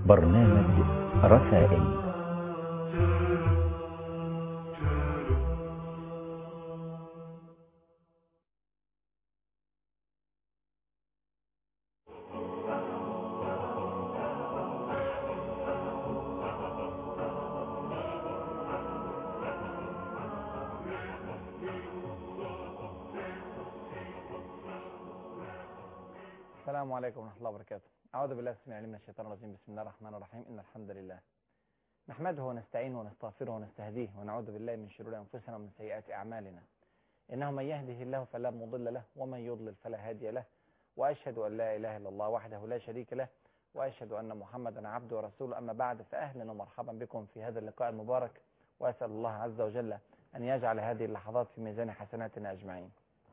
برنامج رسائل السلام عليكم ورحمة الله وبركاته أعوذ بالله السميع العليم من الشيطان الرجيم بسم الله الرحمن الرحيم إن الحمد لله نحمده ونستعينه ونستغفره ونستهديه ونعوذ بالله من شرور أنفسنا ومن سيئات أعمالنا إنه من يهده الله فلا مضل له ومن يضلل فلا هادي له وأشهد أن لا إله إلا الله وحده لا شريك له وأشهد أن محمدا عبده ورسوله أما بعد فأهلا ومرحبا بكم في هذا اللقاء المبارك وأسأل الله عز وجل أن يجعل هذه اللحظات في ميزان حسناتنا أجمعين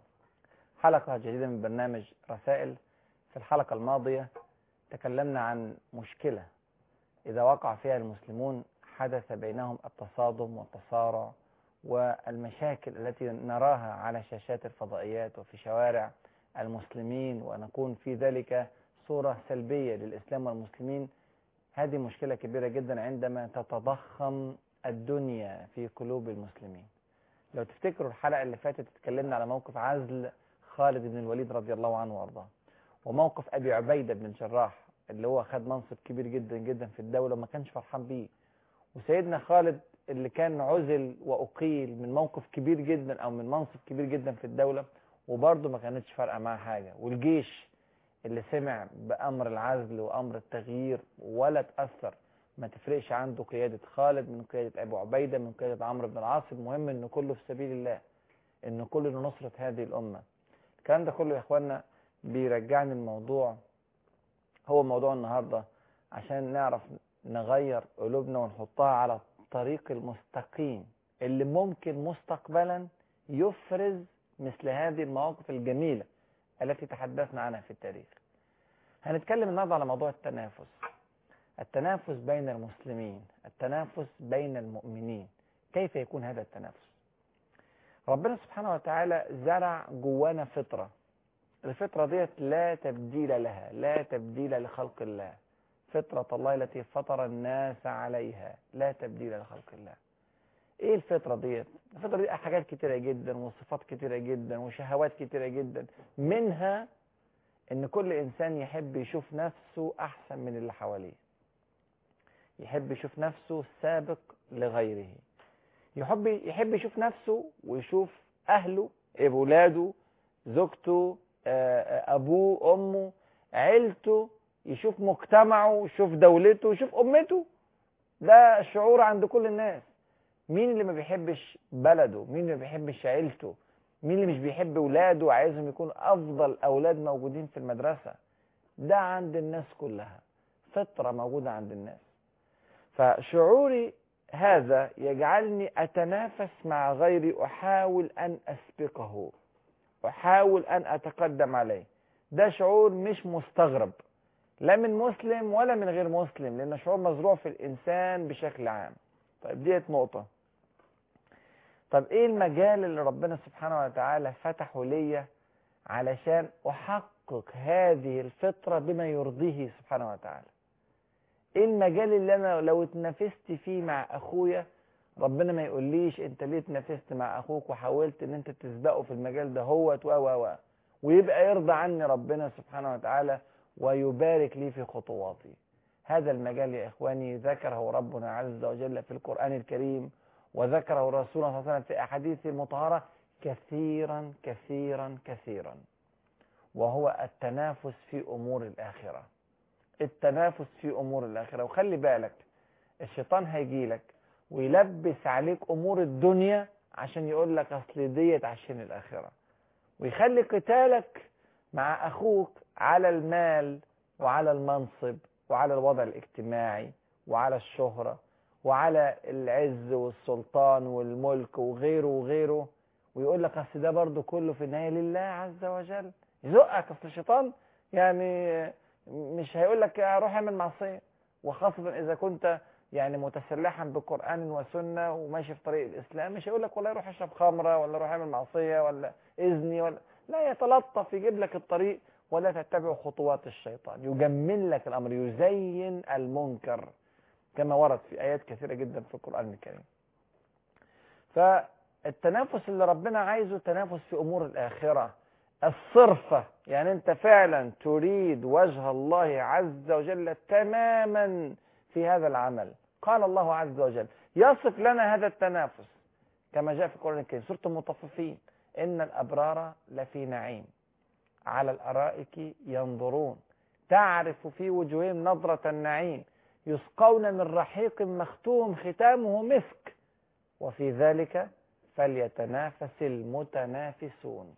حلقة جديدة من برنامج رسائل في الحلقة الماضية تكلمنا عن مشكلة إذا وقع فيها المسلمون حدث بينهم التصادم والتصارع والمشاكل التي نراها على شاشات الفضائيات وفي شوارع المسلمين ونكون في ذلك صورة سلبية للإسلام والمسلمين هذه مشكلة كبيرة جدا عندما تتضخم الدنيا في قلوب المسلمين لو تفتكروا الحلقة اللي فاتت اتكلمنا على موقف عزل خالد بن الوليد رضي الله عنه وارضاه وموقف ابي عبيده بن الجراح اللي هو خد منصب كبير جدا جدا في الدوله وما كانش فرحان بيه وسيدنا خالد اللي كان عزل واقيل من موقف كبير جدا او من منصب كبير جدا في الدوله وبرضه ما كانتش فارقه معاه حاجه والجيش اللي سمع بامر العزل وامر التغيير ولا تاثر ما تفرقش عنده قياده خالد من قياده ابو عبيده من قياده عمرو بن العاص المهم ان كله في سبيل الله ان كله لنصره هذه الامه الكلام ده كله يا اخوانا بيرجعني الموضوع هو موضوع النهارده عشان نعرف نغير قلوبنا ونحطها على الطريق المستقيم اللي ممكن مستقبلا يفرز مثل هذه المواقف الجميلة التي تحدثنا عنها في التاريخ هنتكلم النهارده على موضوع التنافس التنافس بين المسلمين التنافس بين المؤمنين كيف يكون هذا التنافس ربنا سبحانه وتعالى زرع جوانا فطره الفطرة ديت لا تبديل لها لا تبديل لخلق الله فطرة الله التي فطر الناس عليها لا تبديل لخلق الله ايه الفطرة ديت الفطرة دي حاجات كتيرة جدا وصفات كتيرة جدا وشهوات كتيرة جدا منها ان كل انسان يحب يشوف نفسه احسن من اللي حواليه يحب يشوف نفسه سابق لغيره يحب يحب يشوف نفسه ويشوف اهله اولاده زوجته ابوه امه عيلته يشوف مجتمعه يشوف دولته يشوف امته ده شعور عند كل الناس مين اللي ما بيحبش بلده مين اللي ما بيحبش عيلته مين اللي مش بيحب اولاده وعايزهم يكونوا افضل اولاد موجودين في المدرسه ده عند الناس كلها فطره موجوده عند الناس فشعوري هذا يجعلني اتنافس مع غيري احاول ان اسبقه احاول ان اتقدم عليه ده شعور مش مستغرب لا من مسلم ولا من غير مسلم لان شعور مزروع في الانسان بشكل عام طيب ديت نقطه طب ايه المجال اللي ربنا سبحانه وتعالى فتحه ليا علشان احقق هذه الفطره بما يرضيه سبحانه وتعالى ايه المجال اللي انا لو اتنافست فيه مع اخويا ربنا ما يقوليش انت ليه اتنافست مع اخوك وحاولت ان انت تسبقه في المجال ده هوت و و و ويبقى يرضى عني ربنا سبحانه وتعالى ويبارك لي في خطواتي هذا المجال يا اخواني ذكره ربنا عز وجل في القران الكريم وذكره رسولنا صلى الله عليه وسلم في احاديثه المطهره كثيرا كثيرا كثيرا وهو التنافس في امور الاخره التنافس في امور الاخره وخلي بالك الشيطان هيجي لك ويلبس عليك امور الدنيا عشان يقول لك اصل ديت عشان الاخره ويخلي قتالك مع اخوك على المال وعلى المنصب وعلى الوضع الاجتماعي وعلى الشهره وعلى العز والسلطان والملك وغيره وغيره ويقول لك اصل ده برضه كله في النهايه لله عز وجل يزقك اصل الشيطان يعني مش هيقول لك روح اعمل معصيه وخاصه اذا كنت يعني متسلحا بقران وسنه وماشي في طريق الاسلام مش هيقول لك والله روح اشرب خمره ولا روح اعمل معصيه ولا اذني ولا لا يتلطف يجيب لك الطريق ولا تتبعوا خطوات الشيطان يجمل لك الأمر يزين المنكر كما ورد في آيات كثيرة جدا في القرآن الكريم فالتنافس اللي ربنا عايزه تنافس في أمور الآخرة الصرفة يعني أنت فعلا تريد وجه الله عز وجل تماما في هذا العمل قال الله عز وجل يصف لنا هذا التنافس كما جاء في القرآن الكريم سورة المطففين إن الأبرار لفي نعيم على الأرائك ينظرون تعرف في وجوههم نظرة النعيم يسقون من رحيق مختوم ختامه مسك وفي ذلك فليتنافس المتنافسون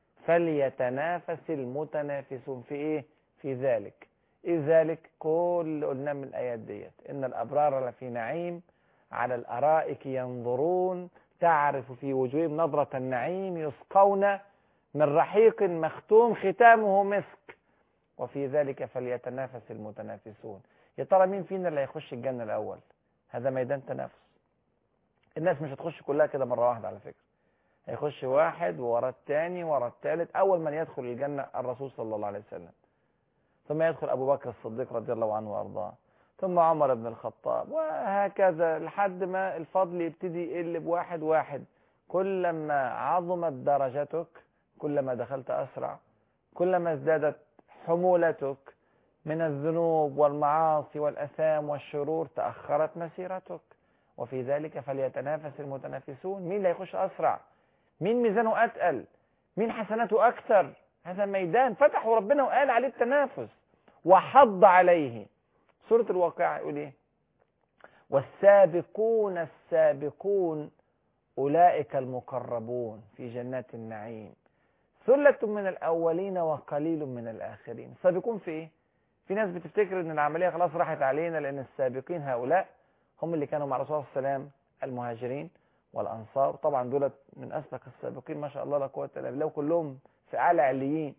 فليتنافس المتنافسون في ايه في ذلك ايه ذلك كل اللي قلناه من الايات ديت ان الابرار لفي نعيم على الارائك ينظرون تعرف في وجوههم نظرة النعيم يسقون من رحيق مختوم ختامه مسك وفي ذلك فليتنافس المتنافسون يا ترى مين فينا اللي هيخش الجنة الأول هذا ميدان تنافس الناس مش هتخش كلها كده مرة واحدة على فكرة هيخش واحد ورا الثاني ورا الثالث أول من يدخل الجنة الرسول صلى الله عليه وسلم ثم يدخل أبو بكر الصديق رضي الله عنه وأرضاه ثم عمر بن الخطاب وهكذا لحد ما الفضل يبتدي يقل بواحد واحد كلما عظمت درجتك كلما دخلت أسرع كلما ازدادت حمولتك من الذنوب والمعاصي والأثام والشرور تأخرت مسيرتك وفي ذلك فليتنافس المتنافسون مين اللي هيخش أسرع مين ميزانه أتقل مين حسناته أكثر هذا ميدان فتحه ربنا وقال عليه التنافس وحض عليه سورة الواقعة يقول ايه والسابقون السابقون أولئك المقربون في جنات النعيم ثلة من الأولين وقليل من الآخرين السابقون في ايه في ناس بتفتكر ان العملية خلاص راحت علينا لان السابقين هؤلاء هم اللي كانوا مع الرسول صلى الله عليه وسلم المهاجرين والأنصار طبعا دولت من أسبق السابقين ما شاء الله لا قوة إلا بالله كلهم في أعلى عليين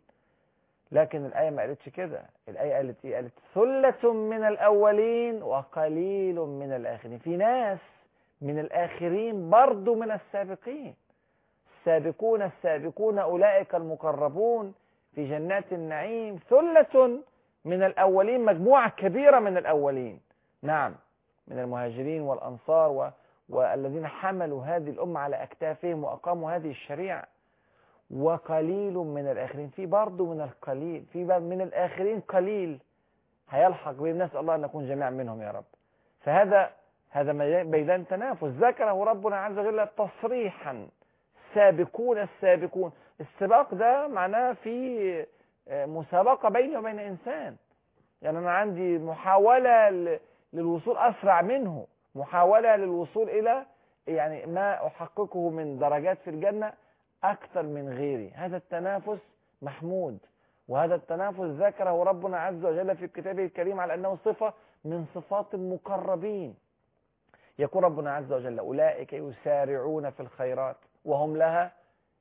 لكن الآية ما قالتش كده الآية قالت إيه قالت ثلة من الأولين وقليل من الآخرين في ناس من الآخرين برضو من السابقين السابقون السابقون أولئك المقربون في جنات النعيم ثلة من الأولين مجموعة كبيرة من الأولين نعم من المهاجرين والأنصار و... والذين حملوا هذه الأمة على أكتافهم وأقاموا هذه الشريعة وقليل من الآخرين في برضه من القليل في من الآخرين قليل هيلحق بهم نسأل الله أن نكون جميعا منهم يا رب فهذا هذا ميدان تنافس ذكره ربنا عز وجل تصريحا سابقون السابقون السباق ده معناه في مسابقة بيني وبين إنسان يعني أنا عندي محاولة للوصول أسرع منه محاولة للوصول إلى يعني ما أحققه من درجات في الجنة أكثر من غيري هذا التنافس محمود وهذا التنافس ذكره ربنا عز وجل في كتابه الكريم على أنه صفة من صفات المقربين يقول ربنا عز وجل أولئك يسارعون في الخيرات وهم لها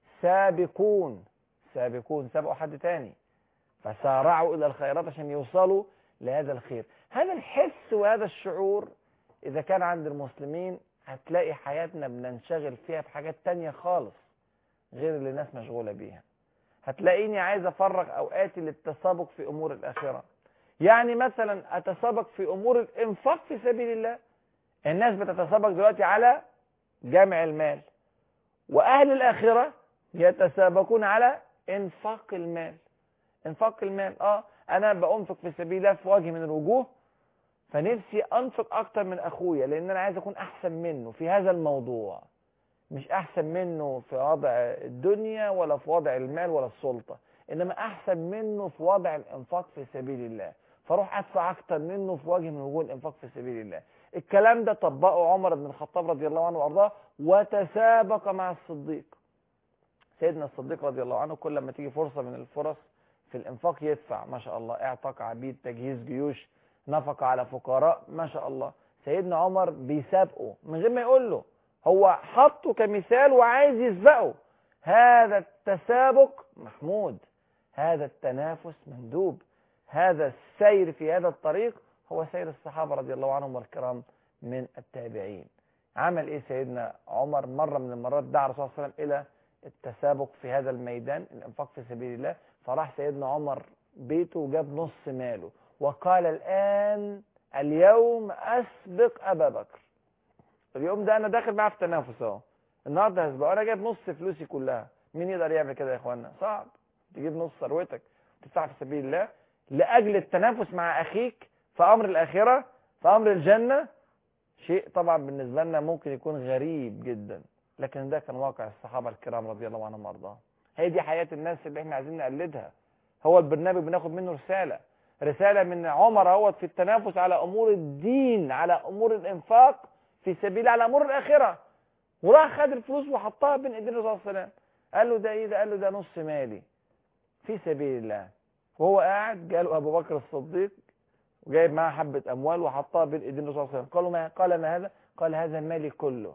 سابقون سابقون سبقوا حد تاني فسارعوا إلى الخيرات عشان يوصلوا لهذا الخير هذا الحس وهذا الشعور إذا كان عند المسلمين هتلاقي حياتنا بننشغل فيها بحاجات تانية خالص غير اللي الناس مشغولة بيها هتلاقيني عايز أفرغ أوقاتي للتسابق في أمور الآخرة يعني مثلا أتسابق في أمور الإنفاق في سبيل الله الناس بتتسابق دلوقتي على جمع المال وأهل الآخرة يتسابقون على إنفاق المال إنفاق المال آه أنا بأنفق في سبيل الله في وجه من الوجوه فنفسي أنفق أكتر من أخويا لأن أنا عايز أكون أحسن منه في هذا الموضوع مش أحسن منه في وضع الدنيا ولا في وضع المال ولا السلطة إنما أحسن منه في وضع الإنفاق في سبيل الله فاروح أدفع أكتر منه في وجه من وجوه الإنفاق في سبيل الله الكلام ده طبقه عمر بن الخطاب رضي الله عنه وأرضاه وتسابق مع الصديق سيدنا الصديق رضي الله عنه كل ما تيجي فرصة من الفرص في الإنفاق يدفع ما شاء الله اعتق عبيد تجهيز جيوش نفق على فقراء ما شاء الله سيدنا عمر بيسابقه من غير ما يقول له هو حطه كمثال وعايز يسبقه هذا التسابق محمود هذا التنافس مندوب هذا السير في هذا الطريق هو سير الصحابة رضي الله عنهم والكرام من التابعين عمل ايه سيدنا عمر مرة من المرات دعا الرسول صلى الله عليه وسلم الى التسابق في هذا الميدان الانفاق في سبيل الله فراح سيدنا عمر بيته وجاب نص ماله وقال الآن اليوم أسبق أبا بكر اليوم ده أنا داخل معاه في تنافس أهو النهارده هسبقه أنا جايب نص فلوسي كلها مين يقدر يعمل كده يا إخوانا صعب تجيب نص ثروتك تدفع في سبيل الله لأجل التنافس مع أخيك في أمر الآخرة في أمر الجنة شيء طبعا بالنسبة لنا ممكن يكون غريب جدا لكن ده كان واقع الصحابة الكرام رضي الله عنهم وارضاهم هي دي حياة الناس اللي احنا عايزين نقلدها هو البرنامج بناخد منه رسالة رسالة من عمر اهوت في التنافس على امور الدين على امور الانفاق في سبيل على امور الاخرة وراح خد الفلوس وحطها بين ايدين الرسول صلى الله عليه وسلم قال له ده ايه ده قال له ده نص مالي في سبيل الله وهو قاعد جاله ابو بكر الصديق وجايب معاه حبة اموال وحطها بين ايدين الرسول صلى الله عليه وسلم قالوا ما قال ما هذا قال هذا مالي كله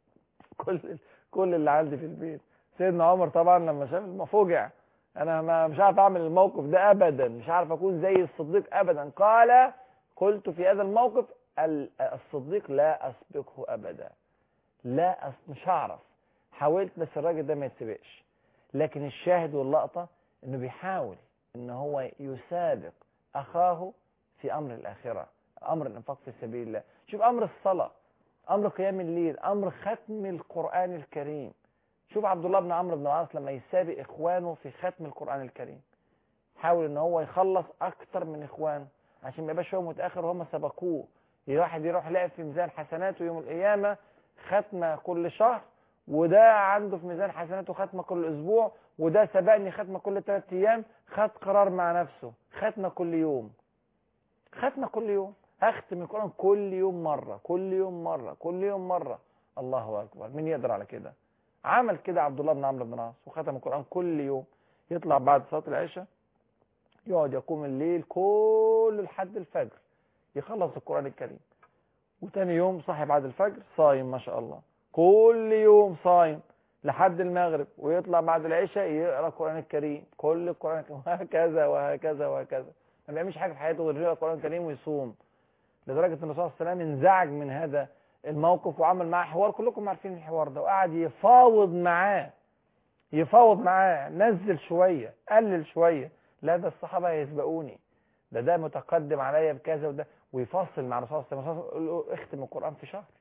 كل كل اللي عندي في البيت سيدنا عمر طبعا لما شاف ما فوجع انا ما مش عارف اعمل الموقف ده ابدا مش عارف اكون زي الصديق ابدا قال قلت في هذا الموقف ال- الصديق لا اسبقه ابدا لا أس... مش هعرف حاولت بس الراجل ده ما يتسبقش لكن الشاهد واللقطة انه بيحاول ان هو يسابق اخاه في امر الاخرة امر الانفاق في سبيل الله شوف امر الصلاة امر قيام الليل امر ختم القرآن الكريم شوف عبد الله بن عمرو بن العاص لما يسابق اخوانه في ختم القرآن الكريم حاول ان هو يخلص اكتر من اخوانه عشان ما يبقاش هو متاخر وهم سبقوه واحد يروح يلاقي في ميزان حسناته يوم القيامه ختمه كل شهر وده عنده في ميزان حسناته ختمه كل اسبوع وده سبقني ختمه كل ثلاث ايام خد قرار مع نفسه ختمه كل يوم ختمه كل يوم هختم القران كل يوم مره كل يوم مره كل يوم مره الله اكبر مين يقدر على كده عمل كده عبد الله بن عمرو بن العاص وختم القران كل يوم يطلع بعد صلاه العشاء يقعد يقوم الليل كله لحد الفجر يخلص القرآن الكريم وتاني يوم صاحي بعد الفجر صايم ما شاء الله كل يوم صايم لحد المغرب ويطلع بعد العشاء يقرا القرآن الكريم كل القرآن الكريم وهكذا وهكذا وهكذا ما بيعملش حاجة في حياته غير يقرا القرآن الكريم ويصوم لدرجة ان الرسول صلى الله عليه وسلم انزعج من هذا الموقف وعمل معاه حوار كلكم عارفين الحوار ده وقعد يفاوض معاه يفاوض معاه نزل شوية قلل شوية لا ده الصحابة هيسبقوني ده ده متقدم عليا بكذا وده ويفصل مع الرسول صلى الله عليه وسلم يقول له اختم القرآن في شهر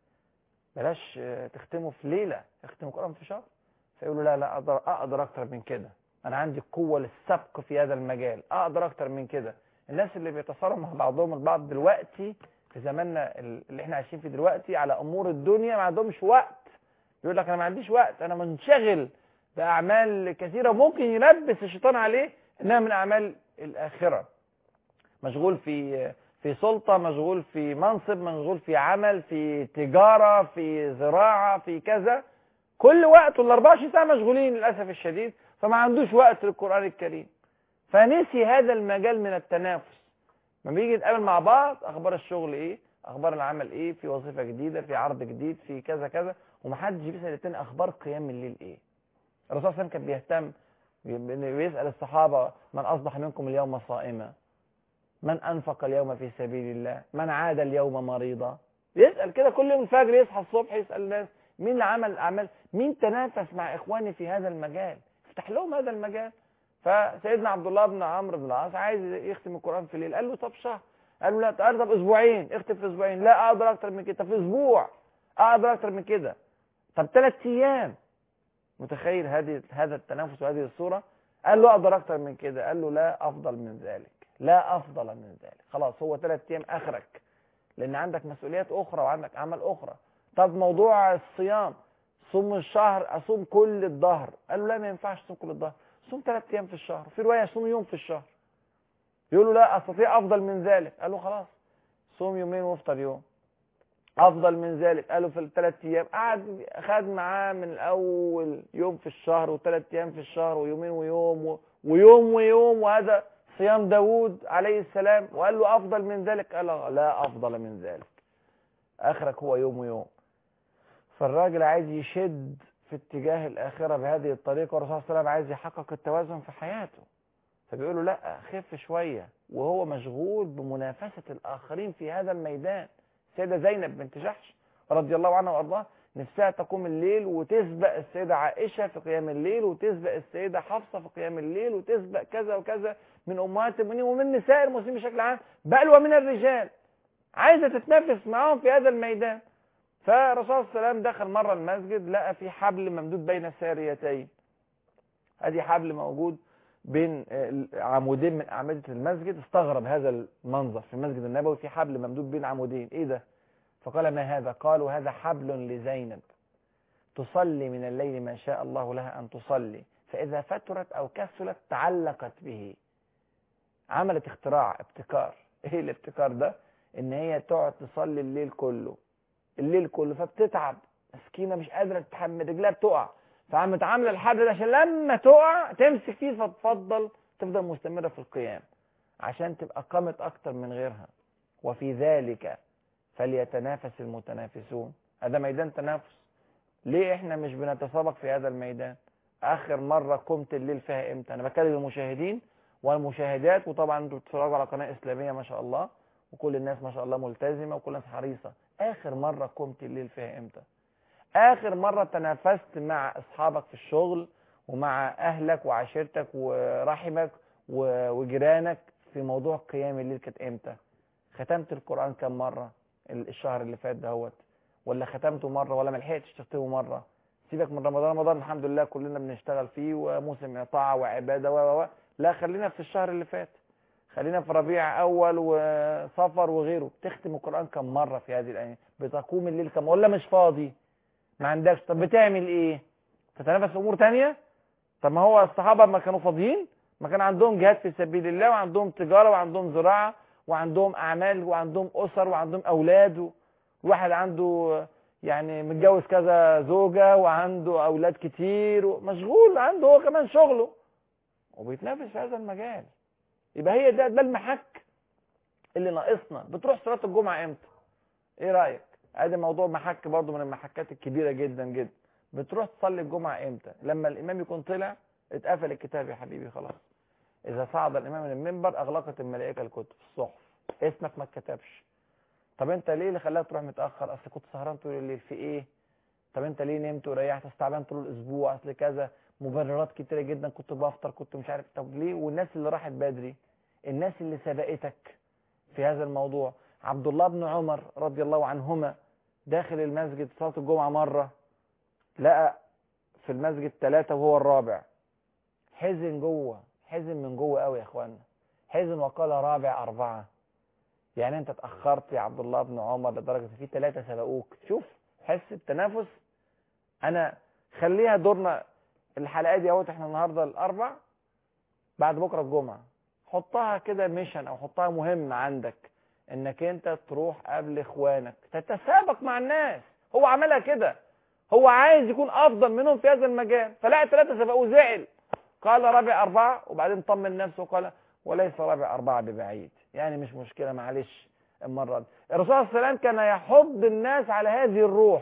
بلاش آه، تختمه في ليلة اختم القرآن في شهر فيقول له لا لا اقدر اقدر اكتر من كده انا عندي قوة للسبق في هذا المجال اقدر اكتر من كده الناس اللي بيتصارعوا مع بعضهم البعض دلوقتي في زماننا اللي احنا عايشين فيه دلوقتي على امور الدنيا ما عندهمش وقت يقول لك انا ما عنديش وقت انا منشغل باعمال كثيره ممكن يلبس الشيطان عليه انها من اعمال الاخره مشغول في في سلطه مشغول في منصب مشغول في عمل في تجاره في زراعه في كذا كل وقته ال 24 ساعه مشغولين للاسف الشديد فما عندوش وقت للقران الكريم فنسي هذا المجال من التنافس لما بيجي نتقابل مع بعض اخبار الشغل ايه اخبار العمل ايه في وظيفه جديده في عرض جديد في كذا كذا ومحدش بيسال التاني اخبار قيام الليل ايه الرسول صلى الله عليه وسلم كان بيهتم بيسال الصحابه من اصبح منكم اليوم صائما من انفق اليوم في سبيل الله من عاد اليوم مريضا يسال كده كل يوم الفجر يصحى الصبح يسال الناس مين اللي عمل الاعمال مين تنافس مع اخواني في هذا المجال افتح لهم هذا المجال فسيدنا عبد الله بن عمرو بن العاص عايز يختم القران في الليل قال له طب شهر قال له لا تعالى طب اسبوعين اختم في اسبوعين لا اقدر اكتر من كده طب في اسبوع اقدر اكتر من كده طب ثلاث ايام متخيل هذه هذا التنافس وهذه الصوره قال له اقدر اكتر من كده قال له لا افضل من ذلك لا افضل من ذلك خلاص هو ثلاث ايام اخرك لان عندك مسؤوليات اخرى وعندك اعمال اخرى طب موضوع الصيام صوم الشهر اصوم كل الظهر قال له لا ما ينفعش تصوم كل الظهر صوم ثلاث ايام في الشهر في روايه صوم يوم في الشهر يقول له لا استطيع افضل من ذلك قال له خلاص صوم يومين وافطر يوم افضل من ذلك قالوا في الثلاث ايام قعد خد معاه من الاول يوم في الشهر وثلاث ايام في الشهر ويومين ويوم و... ويوم ويوم وهذا صيام داوود عليه السلام وقال له افضل من ذلك قال له لا افضل من ذلك اخرك هو يوم ويوم فالراجل عايز يشد في اتجاه الاخره بهذه الطريقه والرسول صلى الله عليه وسلم عايز يحقق التوازن في حياته فبيقول له لا خف شويه وهو مشغول بمنافسه الاخرين في هذا الميدان السيده زينب بنت جحش رضي الله عنها وارضاها نفسها تقوم الليل وتسبق السيده عائشه في قيام الليل وتسبق السيده حفصه في قيام الليل وتسبق كذا وكذا من امهات المؤمنين ومن نساء المسلمين بشكل عام بل ومن الرجال عايزه تتنافس معاهم في هذا الميدان فالرسول صلى الله عليه وسلم دخل مره المسجد لقى في حبل ممدود بين الساريتين ادي حبل موجود بين عمودين من اعمده المسجد استغرب هذا المنظر في المسجد النبوي في حبل ممدود بين عمودين ايه ده فقال ما هذا قالوا هذا حبل لزينب تصلي من الليل ما شاء الله لها ان تصلي فاذا فترت او كسلت تعلقت به عملت اختراع ابتكار ايه الابتكار ده ان هي تقعد تصلي الليل كله الليل كله فبتتعب مسكينه مش قادره تتحمل رجلها بتقع فعملت عامله الحبل ده عشان لما تقع تمسك فيه فتفضل تفضل مستمره في القيام عشان تبقى قامت اكتر من غيرها وفي ذلك فليتنافس المتنافسون هذا ميدان تنافس ليه احنا مش بنتسابق في هذا الميدان اخر مره قمت الليل فيها امتى انا بكلم المشاهدين والمشاهدات وطبعا انتوا بتتفرجوا على قناه اسلاميه ما شاء الله وكل الناس ما شاء الله ملتزمه وكل الناس حريصه اخر مره قمت الليل فيها امتى اخر مره تنافست مع اصحابك في الشغل ومع اهلك وعشيرتك ورحمك وجيرانك في موضوع قيام الليل كانت امتى ختمت القران كم مره الشهر اللي فات دهوت ولا ختمته مره ولا ما لحقتش تختمه مره سيبك من رمضان رمضان الحمد لله كلنا بنشتغل فيه وموسم طاعه وعباده و لا خلينا في الشهر اللي فات خلينا في ربيع اول وصفر وغيره تختم القران كم مره في هذه الايام بتقوم الليل كم ولا مش فاضي ما عندكش طب بتعمل ايه تتنافس امور تانية طب ما هو الصحابه ما كانوا فاضيين ما كان عندهم جهاد في سبيل الله وعندهم تجاره وعندهم زراعه وعندهم اعمال وعندهم اسر وعندهم اولاد واحد عنده يعني متجوز كذا زوجه وعنده اولاد كتير ومشغول عنده هو كمان شغله وبيتنافس في هذا المجال يبقى هي ده ده المحك اللي ناقصنا بتروح صلاه الجمعه امتى ايه رايك ادي موضوع محك برضو من المحكات الكبيره جدا جدا بتروح تصلي الجمعه امتى لما الامام يكون طلع اتقفل الكتاب يا حبيبي خلاص اذا صعد الامام من المنبر اغلقت الملائكه الكتب الصحف اسمك ما اتكتبش طب انت ليه اللي خلاك تروح متاخر اصل كنت سهران طول الليل في ايه طب انت ليه نمت وريحت اصل تعبان طول الاسبوع اصل كذا مبررات كتيره جدا كنت بفطر كنت مش عارف طب ليه والناس اللي راحت بدري الناس اللي سبقتك في هذا الموضوع عبد الله بن عمر رضي الله عنهما داخل المسجد صلاه الجمعه مره لقى في المسجد ثلاثه وهو الرابع حزن جوه حزن من جوه قوي يا اخوانا حزن وقال رابع اربعه يعني انت اتاخرت يا عبد الله بن عمر لدرجه في ثلاثه سبقوك شوف حس التنافس انا خليها دورنا الحلقات دي اهوت احنا النهارده الاربع بعد بكره الجمعه حطها كده ميشن او حطها مهمه عندك انك انت تروح قبل اخوانك تتسابق مع الناس هو عملها كده هو عايز يكون افضل منهم في هذا المجال فلقى ثلاثه سبقوه زعل قال رابع اربعه وبعدين طمن نفسه وقال وليس رابع اربعه ببعيد يعني مش مشكله معلش المره دي الرسول صلى الله عليه وسلم كان يحض الناس على هذه الروح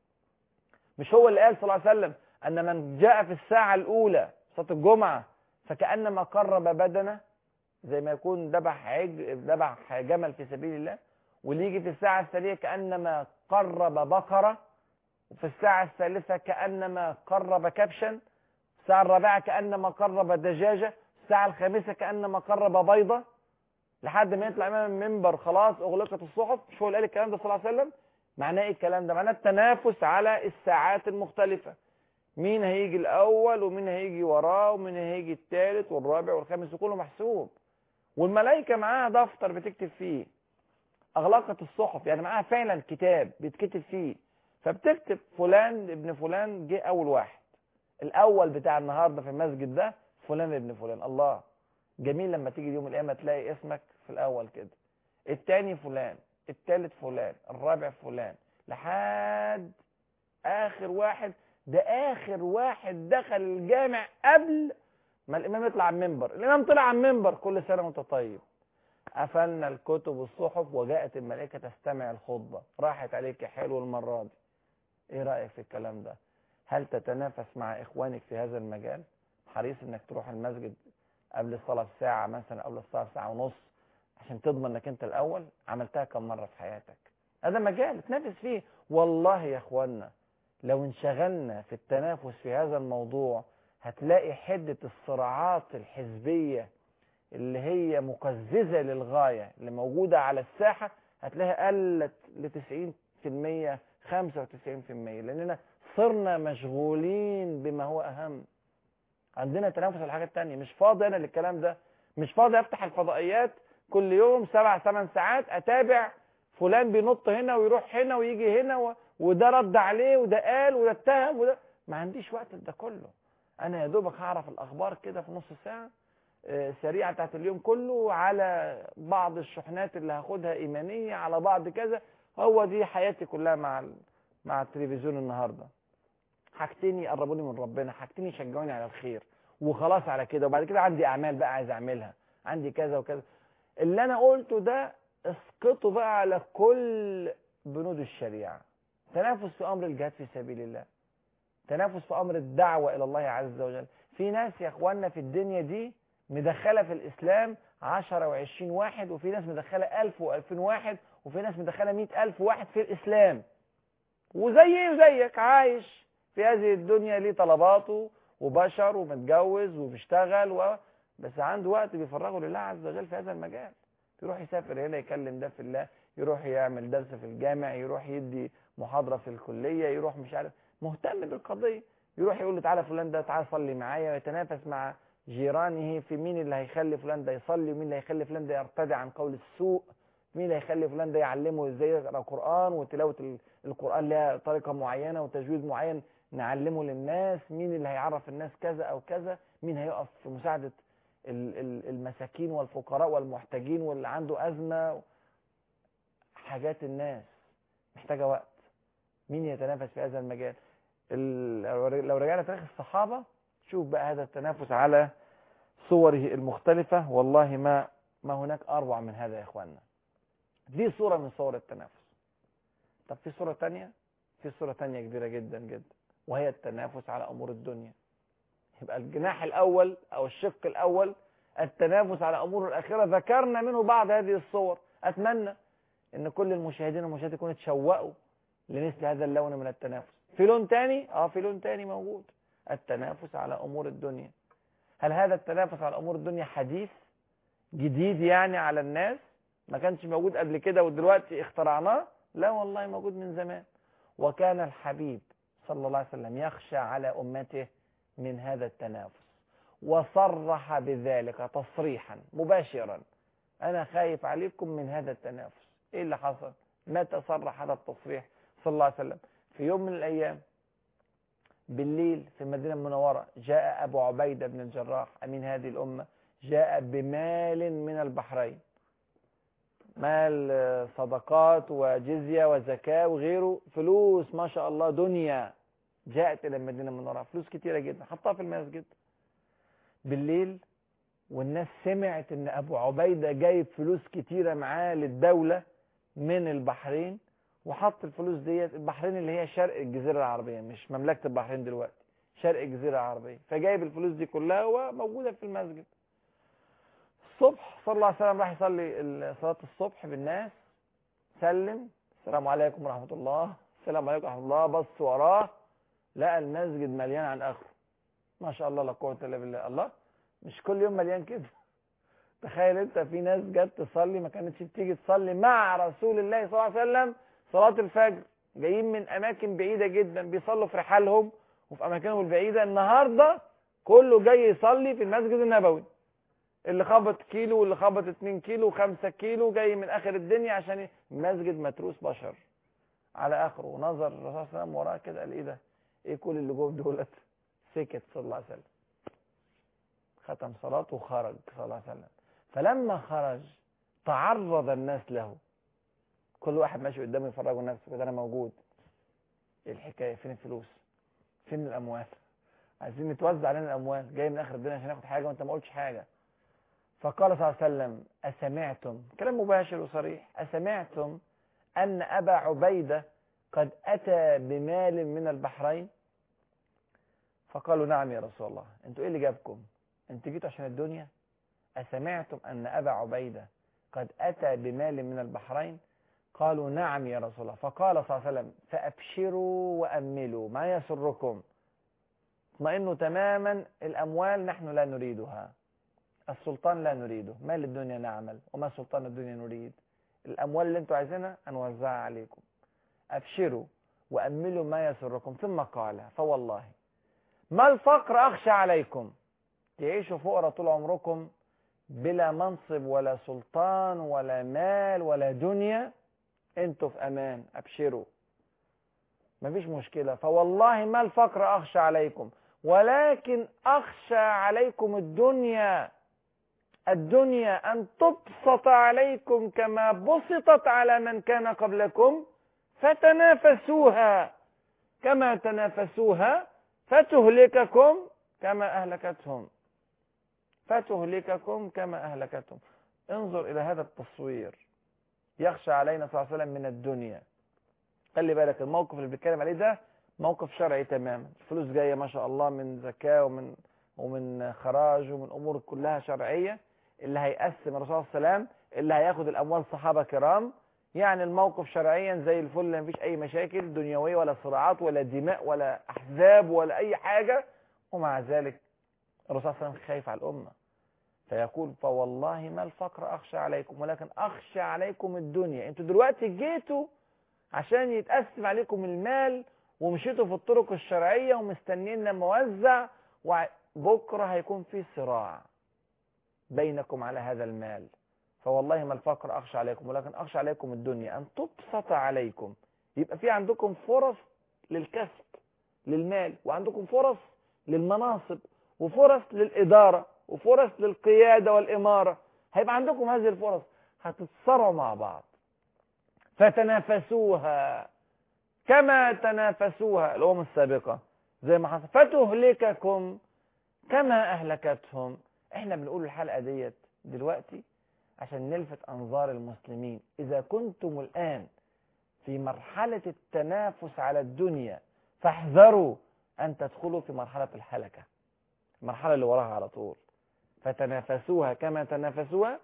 مش هو اللي قال صلى الله عليه وسلم ان من جاء في الساعه الاولى صلاه الجمعه فكانما قرب بدنه زي ما يكون ذبح عج ذبح جمل في سبيل الله واللي يجي في الساعه الثانيه كانما قرب بقره وفي الساعه الثالثه كانما قرب كبشا الساعه الرابعه كانما قرب دجاجه الساعه الخامسه كانما قرب بيضه لحد ما يطلع امام المنبر خلاص اغلقت الصحف مش هو اللي قال الكلام ده صلى الله عليه وسلم معناه ايه الكلام ده معناه التنافس على الساعات المختلفه مين هيجي الاول ومين هيجي وراه ومين هيجي الثالث والرابع والخامس وكله محسوب والملائكه معاها دفتر بتكتب فيه اغلقت الصحف يعني معاها فعلا كتاب بيتكتب فيه فبتكتب فلان ابن فلان جه اول واحد الاول بتاع النهارده في المسجد ده فلان ابن فلان الله جميل لما تيجي يوم القيامه تلاقي اسمك في الاول كده الثاني فلان الثالث فلان الرابع فلان لحد اخر واحد ده اخر واحد دخل الجامع قبل ما الامام يطلع على المنبر الامام طلع على المنبر كل سنه وانت طيب قفلنا الكتب والصحف وجاءت الملائكه تستمع الخطبه راحت عليك حلو المره دي ايه رايك في الكلام ده هل تتنافس مع اخوانك في هذا المجال حريص انك تروح المسجد قبل الصلاه بساعه مثلا قبل الصلاه بساعه ونص عشان تضمن انك انت الاول عملتها كم مره في حياتك هذا مجال تنافس فيه والله يا اخوانا لو انشغلنا في التنافس في هذا الموضوع هتلاقي حدة الصراعات الحزبية اللي هي مقززة للغاية اللي موجودة على الساحة هتلاقيها قلت ل 90% 95% لأننا صرنا مشغولين بما هو أهم عندنا تنافس على حاجات تانية مش فاضي أنا للكلام ده مش فاضي أفتح الفضائيات كل يوم سبع ثمان ساعات أتابع فلان بينط هنا ويروح هنا ويجي هنا و... وده رد عليه وده قال وده اتهم وده ما عنديش وقت ده كله انا يا دوبك هعرف الاخبار كده في نص ساعه آه، سريعه بتاعت اليوم كله على بعض الشحنات اللي هاخدها ايمانيه على بعض كذا هو دي حياتي كلها مع ال... مع التلفزيون النهارده حاجتين يقربوني من ربنا حاجتين يشجعوني على الخير وخلاص على كده وبعد كده عندي اعمال بقى عايز اعملها عندي كذا وكذا اللي انا قلته ده اسقطه بقى على كل بنود الشريعه تنافس في امر الجهاد في سبيل الله تنافس في امر الدعوه الى الله عز وجل في ناس يا اخواننا في الدنيا دي مدخله في الاسلام 10 و20 واحد وفي ناس مدخله 1000 و2000 واحد وفي ناس مدخله 100000 واحد في الاسلام وزيي وزيك عايش في هذه الدنيا ليه طلباته وبشر ومتجوز وبيشتغل و... بس عنده وقت بيفرغه لله عز وجل في هذا المجال يروح يسافر هنا يكلم ده في الله يروح يعمل درس في الجامع يروح يدي محاضرة في الكلية يروح مش عارف مهتم بالقضية يروح يقول له تعالى فلان ده تعالى صلي معايا ويتنافس مع جيرانه في مين اللي هيخلي فلان ده يصلي ومين اللي هيخلي فلان ده يرتدع عن قول السوء مين اللي هيخلي فلان ده يعلمه ازاي يقرا قرآن وتلاوة ال- القرآن لها طريقة معينة وتجويد معين نعلمه للناس مين اللي هيعرف الناس كذا او كذا مين هيقف في مساعدة ال- ال- المساكين والفقراء والمحتاجين واللي عنده أزمة حاجات الناس محتاجة وقت مين يتنافس في هذا المجال ال- لو رجعنا تاريخ الصحابة شوف بقى هذا التنافس على صوره المختلفة والله ما ما هناك أروع من هذا يا إخواننا دي صورة من صور التنافس طب في صورة تانية في صورة تانية كبيرة جدا جدا وهي التنافس على أمور الدنيا يبقى الجناح الأول أو الشق الأول التنافس على أمور الآخرة ذكرنا منه بعض هذه الصور أتمنى أن كل المشاهدين والمشاهدات يكونوا تشوقوا لمثل هذا اللون من التنافس في لون تاني اه في لون تاني موجود التنافس على امور الدنيا هل هذا التنافس على امور الدنيا حديث جديد يعني على الناس ما كانش موجود قبل كده ودلوقتي اخترعناه لا والله موجود من زمان وكان الحبيب صلى الله عليه وسلم يخشى على امته من هذا التنافس وصرح بذلك تصريحا مباشرا انا خايف عليكم من هذا التنافس ايه اللي حصل متى صرح هذا التصريح صلى الله عليه وسلم في يوم من الأيام بالليل في المدينة المنورة جاء أبو عبيدة بن الجراح أمين هذه الأمة جاء بمال من البحرين مال آه، صدقات وجزية وزكاة وغيره فلوس ما شاء الله دنيا جاءت إلى المدينة المنورة فلوس كتيرة جدا حطها في المسجد بالليل والناس سمعت ان ابو عبيدة جايب فلوس كتيرة معاه للدولة من البحرين وحط الفلوس ديت البحرين اللي هي شرق الجزيرة العربية مش مملكة البحرين دلوقتي شرق الجزيرة العربية فجايب الفلوس دي كلها وموجودة في المسجد الصبح صلى الله عليه وسلم راح يصلي ال- صلاة الصبح بالناس سلم السلام عليكم ورحمة الله السلام عليكم ورحمة الله بص وراه لقى المسجد مليان عن آخره ما شاء الله لا قوة إلا بالله الله مش كل يوم مليان كده تخيل انت في ناس جت تصلي ما كانتش بتيجي تصلي مع رسول الله صلى الله عليه وسلم صلاة الفجر جايين من أماكن بعيدة جدا بيصلوا في رحالهم وفي أماكنهم البعيدة النهاردة كله جاي يصلي في المسجد النبوي اللي خبط كيلو واللي خبط 2 كيلو و5 كيلو جاي من آخر الدنيا عشان ي- المسجد متروس بشر على آخره ونظر الرسول صلى الله عليه وسلم وراه كده قال إيه ده؟ إيه كل اللي جوه دولت؟ سكت صلى الله عليه وسلم ختم صلاته وخرج صلى الله عليه وسلم فلما خرج تعرض الناس له كل واحد ماشي قدامه يفرجوا نفسه كده انا موجود ايه الحكايه فين الفلوس فين الاموال عايزين نتوزع علينا الاموال جاي من اخر الدنيا عشان ناخد حاجه وانت ما قلتش حاجه فقال صلى الله عليه وسلم اسمعتم كلام مباشر وصريح اسمعتم ان ابا عبيده قد اتى بمال من البحرين فقالوا نعم يا رسول الله انتوا ايه اللي جابكم انتوا جيتوا عشان الدنيا اسمعتم ان ابا عبيده قد اتى بمال من البحرين قالوا نعم يا رسول الله فقال صلى الله عليه وسلم فأبشروا وأملوا ما يسركم اطمئنوا تماما الأموال نحن لا نريدها السلطان لا نريده ما للدنيا نعمل وما سلطان الدنيا نريد الأموال اللي انتوا عايزينها هنوزعها عليكم أبشروا وأملوا ما يسركم ثم قال فوالله ما الفقر أخشى عليكم تعيشوا فقراء طول عمركم بلا منصب ولا سلطان ولا مال ولا دنيا انتوا في امان ابشروا مفيش مشكلة فوالله ما الفقر اخشى عليكم ولكن اخشى عليكم الدنيا الدنيا ان تبسط عليكم كما بسطت على من كان قبلكم فتنافسوها كما تنافسوها فتهلككم كما اهلكتهم فتهلككم كما أهلكتهم انظر إلى هذا التصوير يخشى علينا صلى الله عليه وسلم من الدنيا خلي بالك الموقف اللي بيتكلم عليه ده موقف شرعي تماما الفلوس جاية ما شاء الله من زكاة ومن ومن خراج ومن أمور كلها شرعية اللي هيقسم الرسول صلى الله عليه وسلم اللي هياخد الأموال صحابة كرام يعني الموقف شرعيا زي الفل مفيش أي مشاكل دنيوية ولا صراعات ولا دماء ولا أحزاب ولا أي حاجة ومع ذلك الرسول صلى الله عليه وسلم خايف على الأمة فيقول فوالله ما الفقر أخشى عليكم ولكن أخشى عليكم الدنيا انتوا دلوقتي جيتوا عشان يتقسم عليكم المال ومشيتوا في الطرق الشرعية ومستنين لما اوزع وبكرة هيكون في صراع بينكم على هذا المال فوالله ما الفقر أخشى عليكم ولكن أخشى عليكم الدنيا أن تبسط عليكم يبقى في عندكم فرص للكسب للمال وعندكم فرص للمناصب وفرص للإدارة وفرص للقيادة والإمارة هيبقى عندكم هذه الفرص هتتصارعوا مع بعض فتنافسوها كما تنافسوها الأمم السابقة زي ما حصل فتهلككم كما أهلكتهم احنا بنقول الحلقة ديت دلوقتي عشان نلفت أنظار المسلمين إذا كنتم الآن في مرحلة التنافس على الدنيا فاحذروا أن تدخلوا في مرحلة الحلكة المرحلة اللي وراها على طول فتنافسوها كما تنافسوها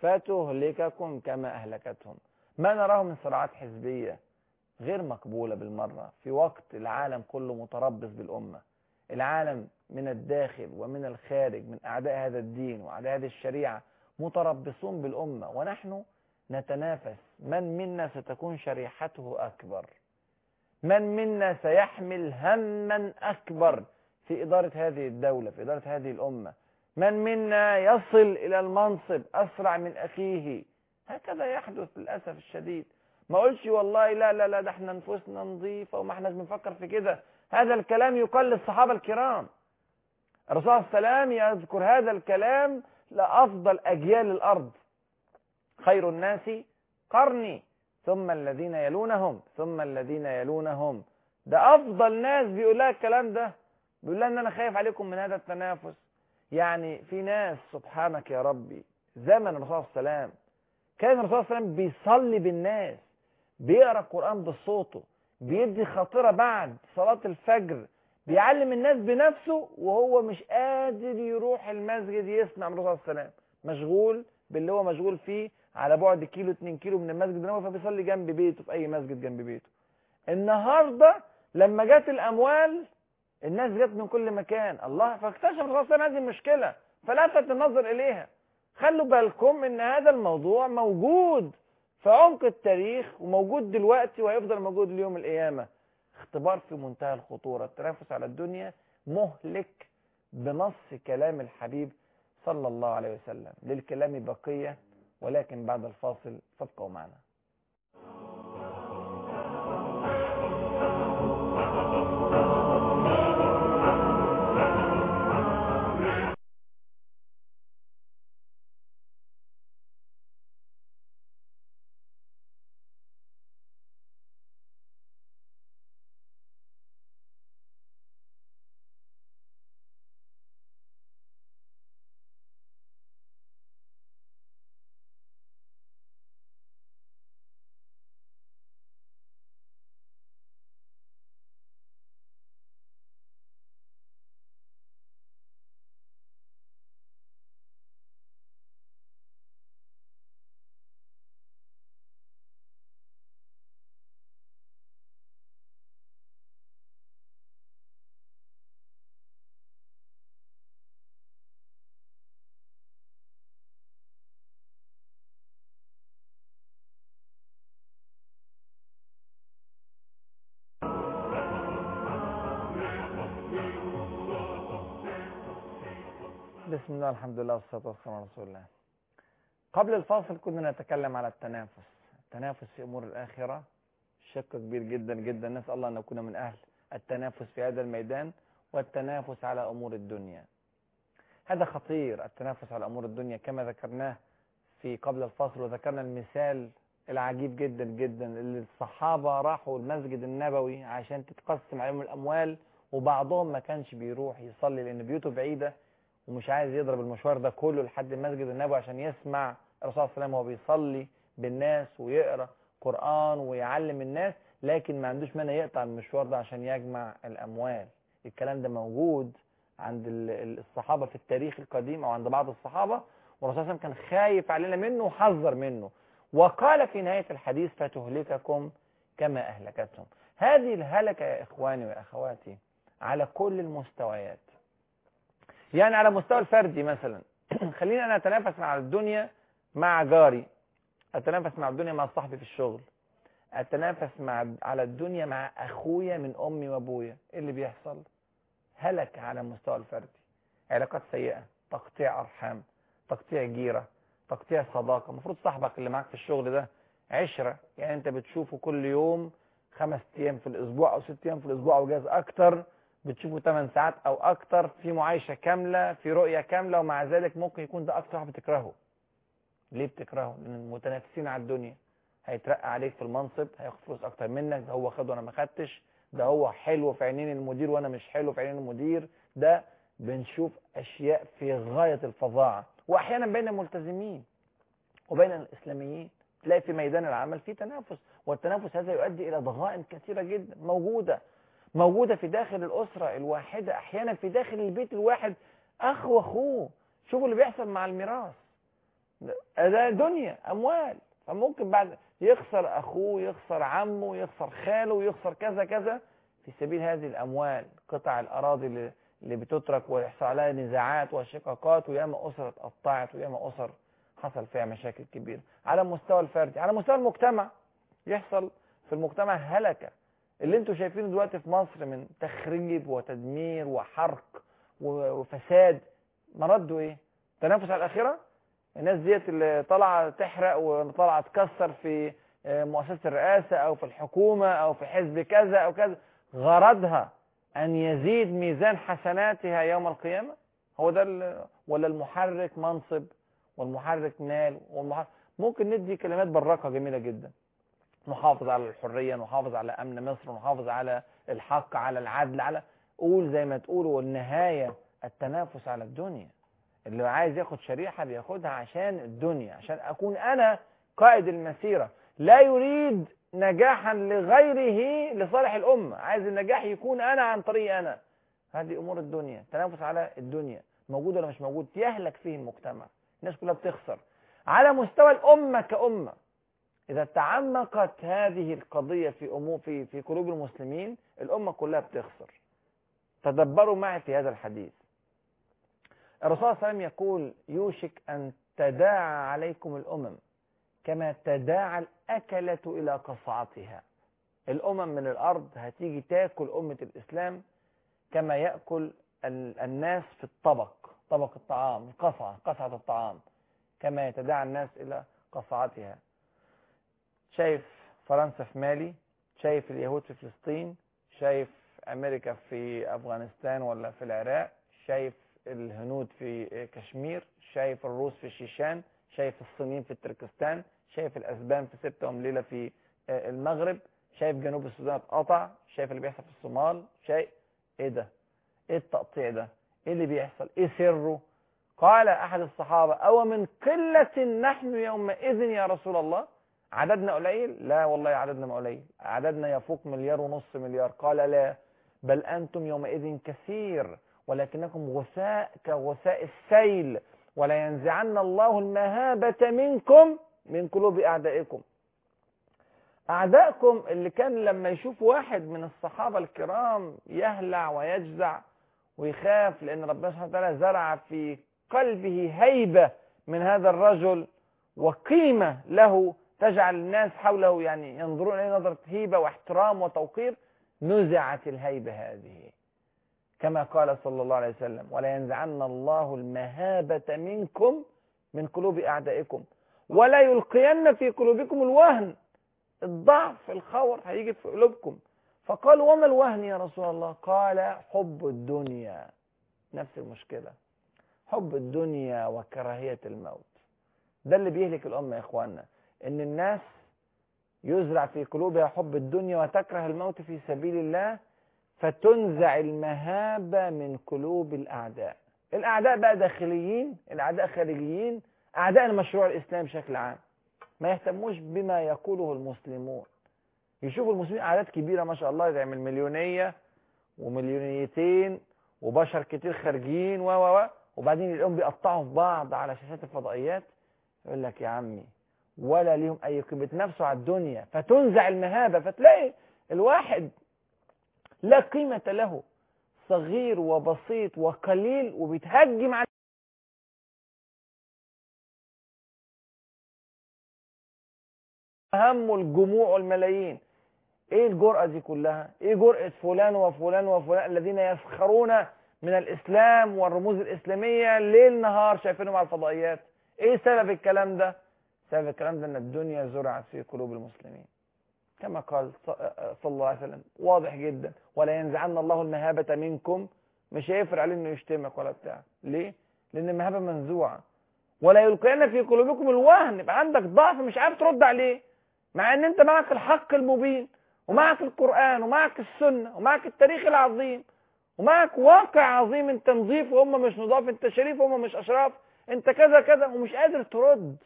فتهلككم كما أهلكتهم ما نراه من صراعات حزبية غير مقبولة بالمرة في وقت العالم كله متربص بالأمة العالم من الداخل ومن الخارج من أعداء هذا الدين وأعداء هذه الشريعة متربصون بالأمة ونحن نتنافس من منا ستكون شريحته أكبر من منا سيحمل هما أكبر في إدارة هذه الدولة في إدارة هذه الأمة من منا يصل إلى المنصب أسرع من أخيه هكذا يحدث للأسف الشديد ما قلش والله لا لا لا ده احنا نفوسنا نظيفة وما احناش بنفكر في كده هذا الكلام يقال للصحابة الكرام الرسول صلى الله عليه وسلم يذكر هذا الكلام لأفضل أجيال الأرض خير الناس قرني ثم الذين يلونهم ثم الذين يلونهم ده أفضل ناس بيقول لها الكلام ده بيقول لها ان انا خايف عليكم من هذا التنافس يعني في ناس سبحانك يا ربي زمن الرسول صلى الله عليه وسلم كان الرسول صلى الله عليه وسلم بيصلي بالناس بيقرا القران بصوته بيدي خاطره بعد صلاه الفجر بيعلم الناس بنفسه وهو مش قادر يروح المسجد يسمع من الرسول صلى الله عليه وسلم مشغول باللي هو مشغول فيه على بعد كيلو 2 كيلو من المسجد النبوي فبيصلي جنب بيته في اي مسجد جنب بيته النهارده لما جت الاموال الناس جت من كل مكان الله فاكتشف الرسول صلى الله عليه وسلم هذه المشكله فلفت النظر اليها خلوا بالكم ان هذا الموضوع موجود في عمق التاريخ وموجود دلوقتي وهيفضل موجود ليوم القيامه اختبار في منتهى الخطوره التنافس على الدنيا مهلك بنص كلام الحبيب صلى الله عليه وسلم للكلام بقيه ولكن بعد الفاصل فابقوا معنا بسم الله الحمد لله والصلاة والسلام على رسول الله قبل الفاصل كنا نتكلم على التنافس التنافس في أمور الآخرة شق كبير جدا جدا نسأل الله أن نكون من أهل التنافس في هذا الميدان والتنافس على أمور الدنيا هذا خطير التنافس على أمور الدنيا كما ذكرناه في قبل الفاصل وذكرنا المثال العجيب جدا جدا اللي الصحابة راحوا المسجد النبوي عشان تتقسم عليهم الأموال وبعضهم ما كانش بيروح يصلي لأن بيوته بعيدة ومش عايز يضرب المشوار ده كله لحد المسجد النبوي عشان يسمع الرسول صلى الله عليه وسلم وهو بيصلي بالناس ويقرأ قرآن ويعلم الناس لكن ما عندوش مانع يقطع المشوار ده عشان يجمع الأموال الكلام ده موجود عند الصحابة في التاريخ القديم أو عند بعض الصحابة والرسول صلى الله عليه وسلم كان خايف علينا منه وحذر منه وقال في نهاية الحديث فتهلككم كما أهلكتهم هذه الهلكة يا إخواني وأخواتي على كل المستويات يعني على مستوى الفردي مثلا خلينا أنا أتنافس مع الدنيا مع جاري أتنافس مع الدنيا مع صاحبي في الشغل أتنافس مع على الدنيا مع أخويا من أمي وأبويا إيه اللي بيحصل هلك على المستوى الفردي علاقات سيئة تقطيع أرحام تقطيع جيرة تقطيع صداقة المفروض صاحبك اللي معاك في الشغل ده عشرة يعني انت بتشوفه كل يوم خمس ايام في الاسبوع او ست ايام في الاسبوع او جاز اكتر بتشوفه 8 ساعات او اكتر في معايشة كاملة في رؤية كاملة ومع ذلك ممكن يكون ده اكتر واحد بتكرهه ليه بتكرهه لان المتنافسين على الدنيا هيترقى عليك في المنصب هياخد فلوس اكتر منك ده هو خد وانا ما خدتش ده هو حلو في عينين المدير وانا مش حلو في عينين المدير ده بنشوف اشياء في غاية الفظاعة واحيانا بين الملتزمين وبين الاسلاميين تلاقي في ميدان العمل في تنافس والتنافس هذا يؤدي الى ضغائن كثيره جدا موجوده موجوده في داخل الاسره الواحده احيانا في داخل البيت الواحد اخ واخوه شوفوا اللي بيحصل مع الميراث ده دنيا اموال فممكن بعد يخسر اخوه يخسر عمه يخسر خاله يخسر كذا كذا في سبيل هذه الاموال قطع الاراضي اللي اللي بتترك ويحصل عليها نزاعات وشقاقات وياما أسر اتقطعت وياما أسر حصل فيها مشاكل كبيرة على المستوى الفردي على مستوى المجتمع يحصل في المجتمع هلكة اللي انتوا شايفينه دلوقتي في مصر من تخريب وتدمير وحرق وفساد مرده ايه تنافس على الآخرة الناس ديت اللي طالعه تحرق وطالعه تكسر في مؤسسة الرئاسة أو في الحكومة أو في حزب كذا أو كذا غرضها أن يزيد ميزان حسناتها يوم القيامة هو ده ولا المحرك منصب والمحرك مال والمحرك ممكن ندي كلمات براقة جميلة جدا نحافظ على الحرية نحافظ على أمن مصر نحافظ على الحق على العدل على قول زي ما تقول والنهاية التنافس على الدنيا اللي عايز ياخد شريحة بياخدها عشان الدنيا عشان أكون أنا قائد المسيرة لا يريد نجاحا لغيره لصالح الأمة عايز النجاح يكون أنا عن طريق أنا هذه أمور الدنيا تنافس على الدنيا موجود ولا مش موجود يهلك فيه المجتمع الناس كلها بتخسر على مستوى الأمة كأمة إذا تعمقت هذه القضية في أمور في في قلوب المسلمين الأمة كلها بتخسر تدبروا معي في هذا الحديث الرسول صلى الله عليه وسلم يقول يوشك أن تداعى عليكم الأمم كما تداعى الأكلة إلى قصعتها الأمم من الأرض هتيجي تاكل أمة الإسلام كما يأكل الناس في الطبق طبق الطعام القصعة قصعة الطعام كما يتداعى الناس إلى قصعتها شايف فرنسا في مالي شايف اليهود في فلسطين شايف أمريكا في أفغانستان ولا في العراق شايف الهنود في كشمير شايف الروس في الشيشان شايف الصينيين في تركستان شايف الأسبان في ستة ليلة في المغرب شايف جنوب السودان اتقطع شايف اللي بيحصل في الصومال شايف ايه ده ايه التقطيع ده ايه اللي بيحصل ايه سره قال احد الصحابة او من قلة نحن يومئذ يا رسول الله عددنا قليل لا والله عددنا ما قليل عددنا يفوق مليار ونص مليار قال لا بل انتم يومئذ كثير ولكنكم غثاء كغثاء السيل ولا ينزعن الله المهابة منكم من قلوب أعدائكم أعدائكم اللي كان لما يشوف واحد من الصحابة الكرام يهلع ويجزع ويخاف لأن ربنا سبحانه وتعالى زرع في قلبه هيبة من هذا الرجل وقيمة له تجعل الناس حوله يعني ينظرون إليه نظرة هيبة واحترام وتوقير نزعت الهيبة هذه كما قال صلى الله عليه وسلم ولا ينزعن الله المهابة منكم من قلوب أعدائكم ولا يلقين في قلوبكم الوهن الضعف الخور هيجي في قلوبكم فقال وما الوهن يا رسول الله قال حب الدنيا نفس المشكلة حب الدنيا وكراهية الموت ده اللي بيهلك الأمة يا إخواننا إن الناس يزرع في قلوبها حب الدنيا وتكره الموت في سبيل الله فتنزع المهابة من قلوب الأعداء الأعداء بقى داخليين الأعداء خارجيين أعداء المشروع الإسلامي بشكل عام ما يهتموش بما يقوله المسلمون يشوفوا المسلمين أعداد كبيرة ما شاء الله تعمل مليونية ومليونيتين وبشر كتير خارجين و و و وبعدين يلاقيهم بيقطعوا في بعض على شاشات الفضائيات يقول لك يا عمي ولا ليهم أي قيمة نفسه على الدنيا فتنزع المهابة فتلاقي الواحد لا قيمة له صغير وبسيط وقليل وبيتهجم على همه الجموع والملايين ايه الجرأة دي كلها ايه جرأة فلان وفلان وفلان الذين يسخرون من الاسلام والرموز الاسلامية ليل نهار شايفينهم على الفضائيات ايه سبب الكلام ده سبب الكلام ده ان الدنيا زرعت في قلوب المسلمين كما قال صلى الله عليه وسلم واضح جدا ولا ينزعن الله المهابة منكم مش هيفرق عليه انه يشتمك ولا بتاع ليه لان المهابة منزوعة ولا يلقين في قلوبكم الوهن يبقى عندك ضعف مش عارف ترد عليه مع ان انت معك الحق المبين ومعك القرآن ومعك السنة ومعك التاريخ العظيم ومعك واقع عظيم انت نظيف وهم مش نضاف انت شريف وهم مش اشراف انت كذا كذا ومش قادر ترد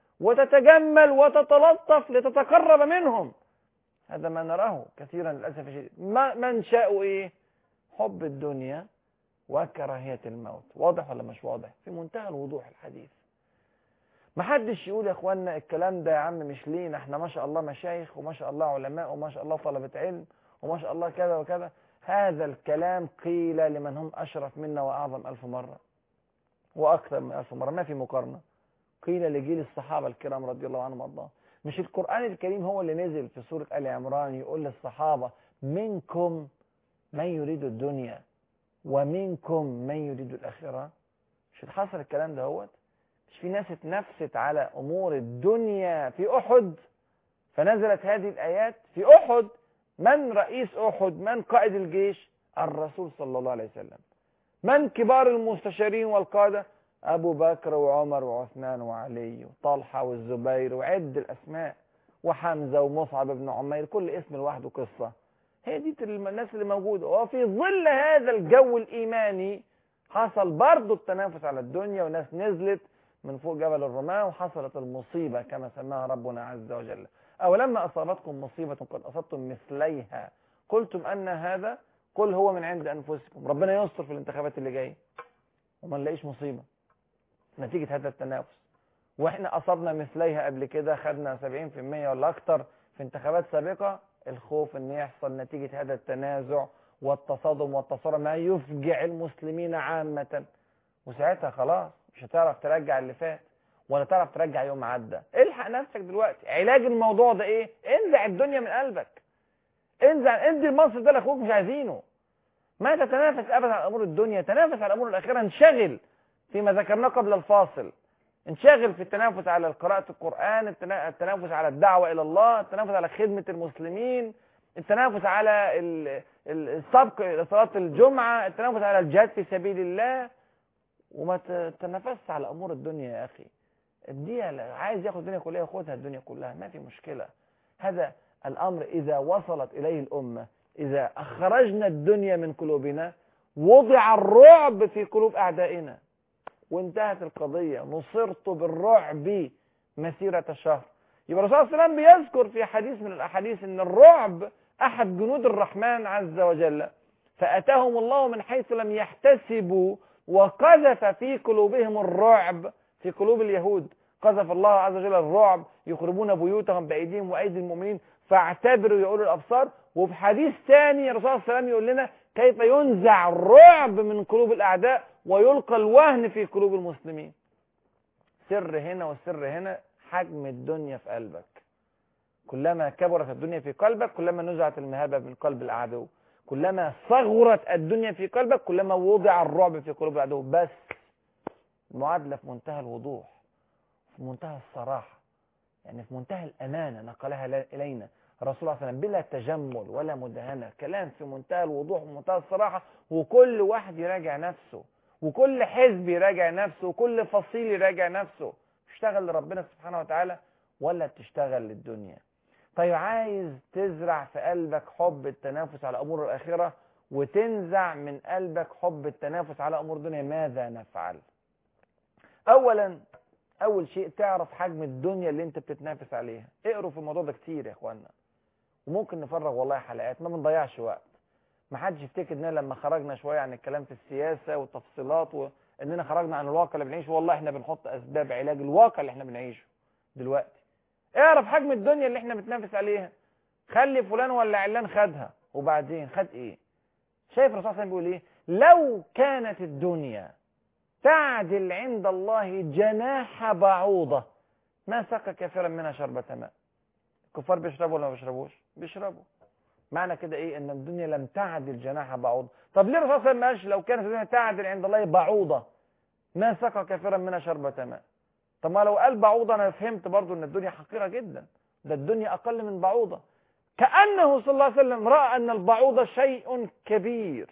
وتتجمل وتتلطف لتتقرب منهم هذا ما نراه كثيرا للأسف الشديد منشأ ايه حب الدنيا وكراهية الموت واضح ولا مش واضح في منتهى الوضوح الحديث ما حدش يقول يا اخوانا الكلام ده يا عم مش لينا احنا ما شاء الله مشايخ وما شاء الله علماء وما شاء الله طلبة علم وما شاء الله كذا وكذا هذا الكلام قيل لمن هم أشرف منا وأعظم ألف مرة وأكثر من ألف مرة ما في مقارنة قيل لجيل الصحابة الكرام رضي الله عنهم وارضاهم مش القرآن الكريم هو اللي نزل في سورة آل عمران يقول للصحابة منكم من يريد الدنيا ومنكم من يريد الآخرة مش حصل الكلام ده هوت مش في ناس اتنفست على أمور الدنيا في أحد فنزلت هذه الآيات في أحد من رئيس أحد من قائد الجيش الرسول صلى الله عليه وسلم من كبار المستشارين والقادة أبو بكر وعمر وعثمان وعلي وطلحة والزبير وعد الأسماء وحمزة ومصعب بن عمير كل اسم لوحده قصة هي دي الناس اللي موجودة وفي ظل هذا الجو الإيماني حصل برضه التنافس على الدنيا وناس نزلت من فوق جبل الرماة وحصلت المصيبة كما سماها ربنا عز وجل أو لما أصابتكم مصيبة قد أصبتم مثليها قلتم أن هذا قل هو من عند أنفسكم ربنا يستر في الانتخابات اللي جاية وما نلاقيش مصيبة نتيجة هذا التنافس واحنا أصبنا مثليها قبل كده خدنا 70% ولا أكتر في انتخابات سابقة الخوف ان يحصل نتيجة هذا التنازع والتصادم والتصارع ما يفجع المسلمين عامة وساعتها خلاص مش هتعرف ترجع اللي فات ولا تعرف ترجع يوم عدى الحق نفسك دلوقتي علاج الموضوع ده ايه انزع الدنيا من قلبك انزع ادي المصر ده لاخوك مش عايزينه ما تتنافس ابدا على امور الدنيا تنافس على الامور الاخيره انشغل فيما ذكرناه قبل الفاصل انشغل في التنافس على قراءة القرآن التنافس على الدعوة إلى الله التنافس على خدمة المسلمين التنافس على السبق إلى صلاة الجمعة التنافس على الجهاد في سبيل الله وما تتنافسش على أمور الدنيا يا أخي اديها عايز ياخد الدنيا كلها ياخدها الدنيا كلها ما في مشكلة هذا الأمر إذا وصلت إليه الأمة إذا أخرجنا الدنيا من قلوبنا وضع الرعب في قلوب أعدائنا وانتهت القضية نصرت بالرعب مسيرة شهر يبقى الرسول صلى الله عليه وسلم بيذكر في حديث من الأحاديث أن الرعب أحد جنود الرحمن عز وجل فأتاهم الله من حيث لم يحتسبوا وقذف في قلوبهم الرعب في قلوب اليهود قذف الله عز وجل الرعب يخربون بيوتهم بأيديهم وأيدي المؤمنين فاعتبروا يقولوا الأبصار وفي حديث ثاني الرسول صلى الله عليه وسلم يقول لنا كيف ينزع الرعب من قلوب الأعداء ويلقى الوهن في قلوب المسلمين سر هنا والسر هنا حجم الدنيا في قلبك كلما كبرت الدنيا في قلبك كلما نزعت المهابة من قلب العدو كلما صغرت الدنيا في قلبك كلما وضع الرعب في قلوب العدو بس المعادلة في منتهى الوضوح في منتهى الصراحة يعني في منتهى الأمانة نقلها إلينا الرسول صلى الله عليه وسلم بلا تجمل ولا مدهنة كلام في منتهى الوضوح ومنتهى الصراحة وكل واحد يراجع نفسه وكل حزب يراجع نفسه وكل فصيل يراجع نفسه تشتغل لربنا سبحانه وتعالى ولا بتشتغل للدنيا طيب عايز تزرع في قلبك حب التنافس على أمور الآخرة وتنزع من قلبك حب التنافس على أمور الدنيا ماذا نفعل أولا أول شيء تعرف حجم الدنيا اللي أنت بتتنافس عليها اقروا في الموضوع ده كتير يا إخوانا وممكن نفرغ والله حلقات ما بنضيعش وقت ما حدش يفتكر اننا لما خرجنا شويه عن الكلام في السياسه والتفصيلات واننا خرجنا عن الواقع اللي بنعيشه والله احنا بنحط اسباب علاج الواقع اللي احنا بنعيشه دلوقتي اعرف حجم الدنيا اللي احنا بنتنافس عليها خلي فلان ولا علان خدها وبعدين خد ايه شايف الرسول صلى الله عليه وسلم بيقول ايه لو كانت الدنيا تعدل عند الله جناح بعوضة ما سقى كثيرا منها شربة ماء الكفار بيشربوا ولا ما بيشربوش بيشربوا معنى كده ايه ان الدنيا لم تعدل جناح بعوضة طب ليه الرسول صلى الله عليه وسلم ما قالش لو كانت الدنيا تعدل عند الله بعوضة ما سقى كثيرا منها شربة ماء طب ما لو قال بعوضة انا فهمت برضو ان الدنيا حقيرة جدا ده الدنيا اقل من بعوضة كأنه صلى الله عليه وسلم رأى ان البعوضة شيء كبير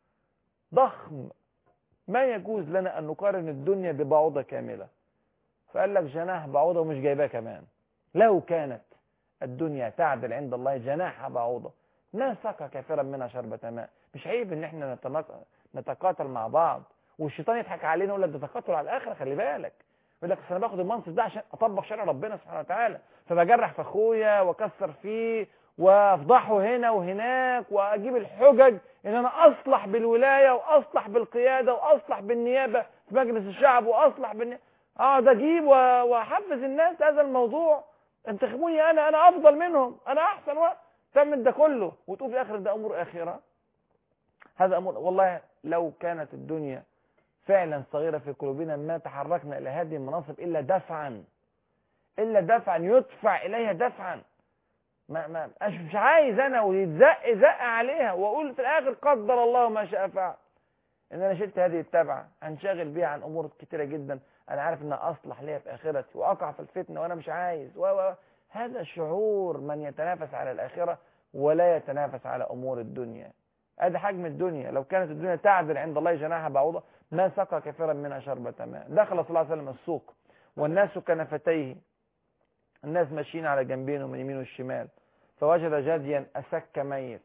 ضخم ما يجوز لنا ان نقارن الدنيا ببعوضة كاملة فقال لك جناح بعوضة ومش جايباه كمان لو كانت الدنيا تعدل عند الله جناح بعوضة ما سقى كثيرا منها شربة ماء مش عيب ان احنا نتقاتل مع بعض والشيطان يضحك علينا يقول لك ده تقاتل على الاخره خلي بالك يقول لك انا باخد المنصب ده عشان اطبق شرع ربنا سبحانه وتعالى فبجرح في اخويا واكسر فيه وافضحه هنا وهناك واجيب الحجج ان انا اصلح بالولايه واصلح بالقياده واصلح بالنيابه في مجلس الشعب واصلح بالنيابه اقعد اجيب واحفز الناس هذا الموضوع انتخبوني انا انا افضل منهم انا احسن وقت تعمل ده كله وتقول في الاخر ده امور اخره هذا امور والله لو كانت الدنيا فعلا صغيرة في قلوبنا ما تحركنا إلى هذه المناصب إلا دفعا إلا دفعا يدفع إليها دفعا ما ما مش عايز أنا ويتزق زق عليها وأقول في الآخر قدر الله ما شاء فعل إن أنا شلت هذه التبعة هنشغل بيها عن أمور كتيرة جدا أنا عارف إنها أصلح ليها في آخرتي وأقع في الفتنة وأنا مش عايز و و هذا شعور من يتنافس على الآخرة ولا يتنافس على أمور الدنيا ادي حجم الدنيا لو كانت الدنيا تعدل عند الله جناح بعوضة ما سقى كثيرا منها شربة ماء دخل صلى الله عليه وسلم السوق والناس كنفتيه الناس ماشيين على جنبين من يمين والشمال فوجد جديا أسك ميت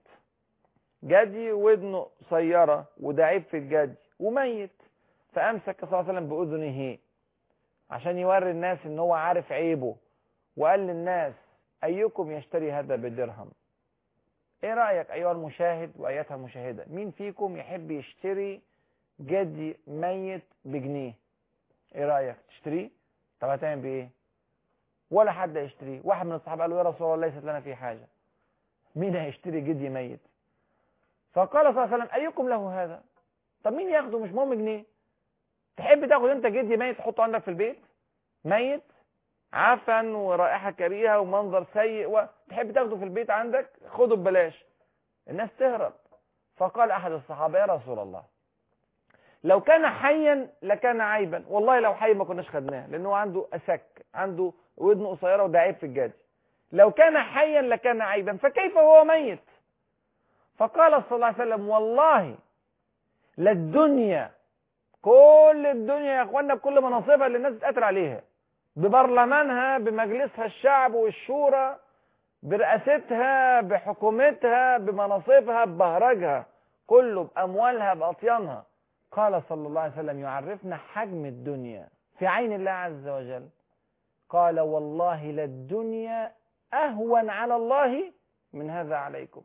جدي ودنه صيرة وده عيب في الجدي وميت فأمسك صلى الله عليه وسلم بأذنه عشان يوري الناس ان هو عارف عيبه وقال للناس أيكم يشتري هذا بدرهم ايه رأيك ايها المشاهد وايتها المشاهدة مين فيكم يحب يشتري جدي ميت بجنيه ايه رأيك تشتريه طب هتعمل بايه ولا حد يشتريه واحد من الصحابة قال له يا رسول الله ليست لنا فيه حاجة مين هيشتري جدي ميت فقال صلى الله عليه وسلم ايكم له هذا طب مين ياخده مش مهم جنيه تحب تاخد انت جدي ميت تحطه عندك في البيت ميت عفن ورائحة كريهة ومنظر سيء وتحب تاخده في البيت عندك خده ببلاش الناس تهرب فقال أحد الصحابة يا رسول الله لو كان حيا لكان عيبا والله لو حي ما كناش خدناه لأنه عنده أسك عنده ودن قصيرة وده عيب في الجدي لو كان حيا لكان عيبا فكيف هو ميت فقال صلى الله عليه وسلم والله للدنيا كل الدنيا يا اخوانا بكل مناصبها اللي الناس بتقاتل عليها ببرلمانها بمجلسها الشعب والشورى برئاستها بحكومتها بمناصبها ببهرجها كله بأموالها بأطيانها قال صلى الله عليه وسلم يعرفنا حجم الدنيا في عين الله عز وجل قال والله للدنيا أهون على الله من هذا عليكم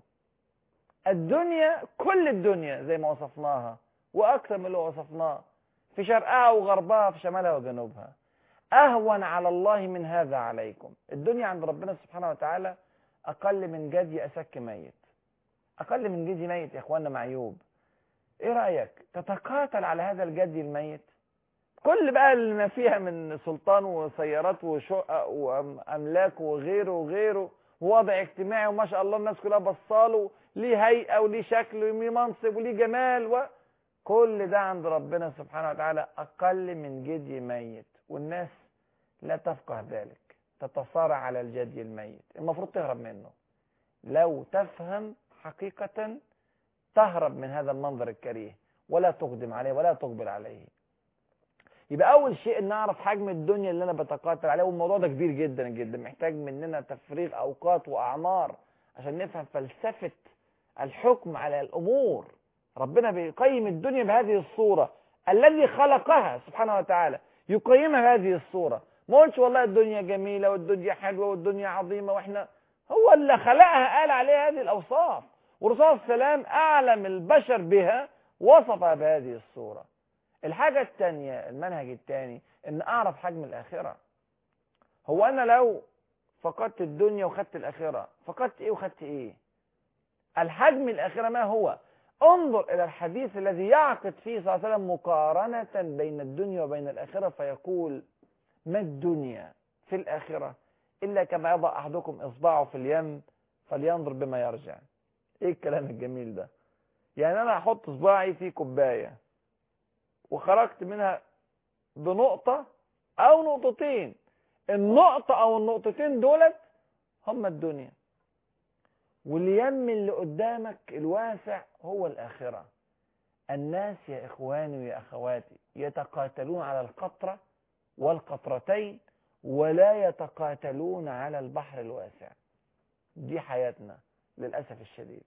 الدنيا كل الدنيا زي ما وصفناها وأكثر من اللي وصفناه في شرقها وغربها في شمالها وجنوبها أهون على الله من هذا عليكم الدنيا عند ربنا سبحانه وتعالى أقل من جدي أسك ميت أقل من جدي ميت يا إخواننا معيوب إيه رأيك تتقاتل على هذا الجدي الميت كل بقى اللي ما فيها من سلطان وسيارات وشقق وأملاك وغيره وغيره ووضع اجتماعي وما شاء الله الناس كلها بصاله ليه هيئة وليه شكل وليه منصب وليه جمال و... كل ده عند ربنا سبحانه وتعالى أقل من جدي ميت والناس لا تفقه ذلك تتصارع على الجدي الميت المفروض تهرب منه لو تفهم حقيقة تهرب من هذا المنظر الكريه ولا تقدم عليه ولا تقبل عليه يبقى أول شيء أن نعرف حجم الدنيا اللي أنا بتقاتل عليه والموضوع ده كبير جدا جدا محتاج مننا تفريغ أوقات وأعمار عشان نفهم فلسفة الحكم على الأمور ربنا بيقيم الدنيا بهذه الصورة الذي خلقها سبحانه وتعالى يقيمها بهذه الصورة ما قلتش والله الدنيا جميلة والدنيا حلوة والدنيا عظيمة واحنا هو اللي خلقها قال عليها هذه الأوصاف والرسول صلى الله عليه وسلم أعلم البشر بها وصفها بهذه الصورة الحاجة الثانية المنهج الثاني ان اعرف حجم الاخرة هو انا لو فقدت الدنيا وخدت الاخرة فقدت ايه وخدت ايه الحجم الاخرة ما هو انظر الى الحديث الذي يعقد فيه صلى الله عليه وسلم مقارنة بين الدنيا وبين الاخرة فيقول ما الدنيا في الاخرة الا كما يضع احدكم اصبعه في اليم فلينظر بما يرجع ايه الكلام الجميل ده يعني انا احط صباعي في كوبايه وخرجت منها بنقطة او نقطتين النقطة او النقطتين دولت هم الدنيا واليم اللي قدامك الواسع هو الآخرة الناس يا إخواني ويا أخواتي يتقاتلون على القطرة والقطرتين ولا يتقاتلون على البحر الواسع دي حياتنا للأسف الشديد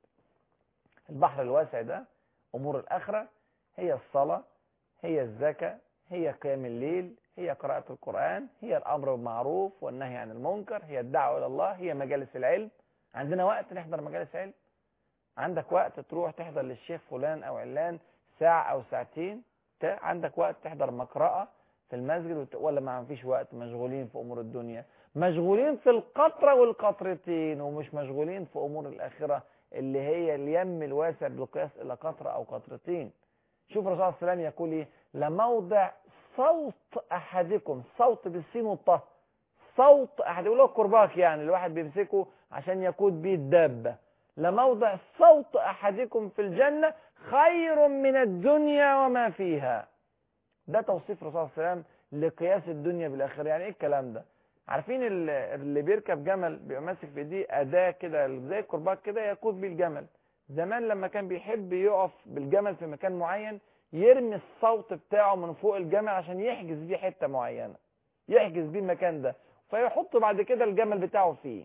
البحر الواسع ده أمور الآخرة هي الصلاة هي الزكاة هي قيام الليل هي قراءة القرآن هي الأمر بالمعروف والنهي عن المنكر هي الدعوة إلى الله هي مجالس العلم عندنا وقت نحضر مجالس علم عندك وقت تروح تحضر للشيخ فلان أو علان ساعة أو ساعتين عندك وقت تحضر مقرأة في المسجد ولا ما فيش وقت مشغولين في أمور الدنيا مشغولين في القطرة والقطرتين ومش مشغولين في أمور الآخرة اللي هي اليم الواسع بالقياس إلى قطرة أو قطرتين شوف الرسول صلى الله عليه وسلم يقول ايه لموضع صوت احدكم صوت بالسين والطه صوت احد يقول له كرباك يعني الواحد بيمسكه عشان يقود بيه الدابه لموضع صوت احدكم في الجنه خير من الدنيا وما فيها ده توصيف الرسول صلى الله عليه وسلم لقياس الدنيا بالاخره يعني ايه الكلام ده عارفين اللي بيركب جمل بيبقى ماسك في ايديه اداه كده زي الكرباك كده يقود بيه الجمل زمان لما كان بيحب يقف بالجمل في مكان معين يرمي الصوت بتاعه من فوق الجمل عشان يحجز بيه حته معينه يحجز بيه المكان ده فيحط بعد كده الجمل بتاعه فيه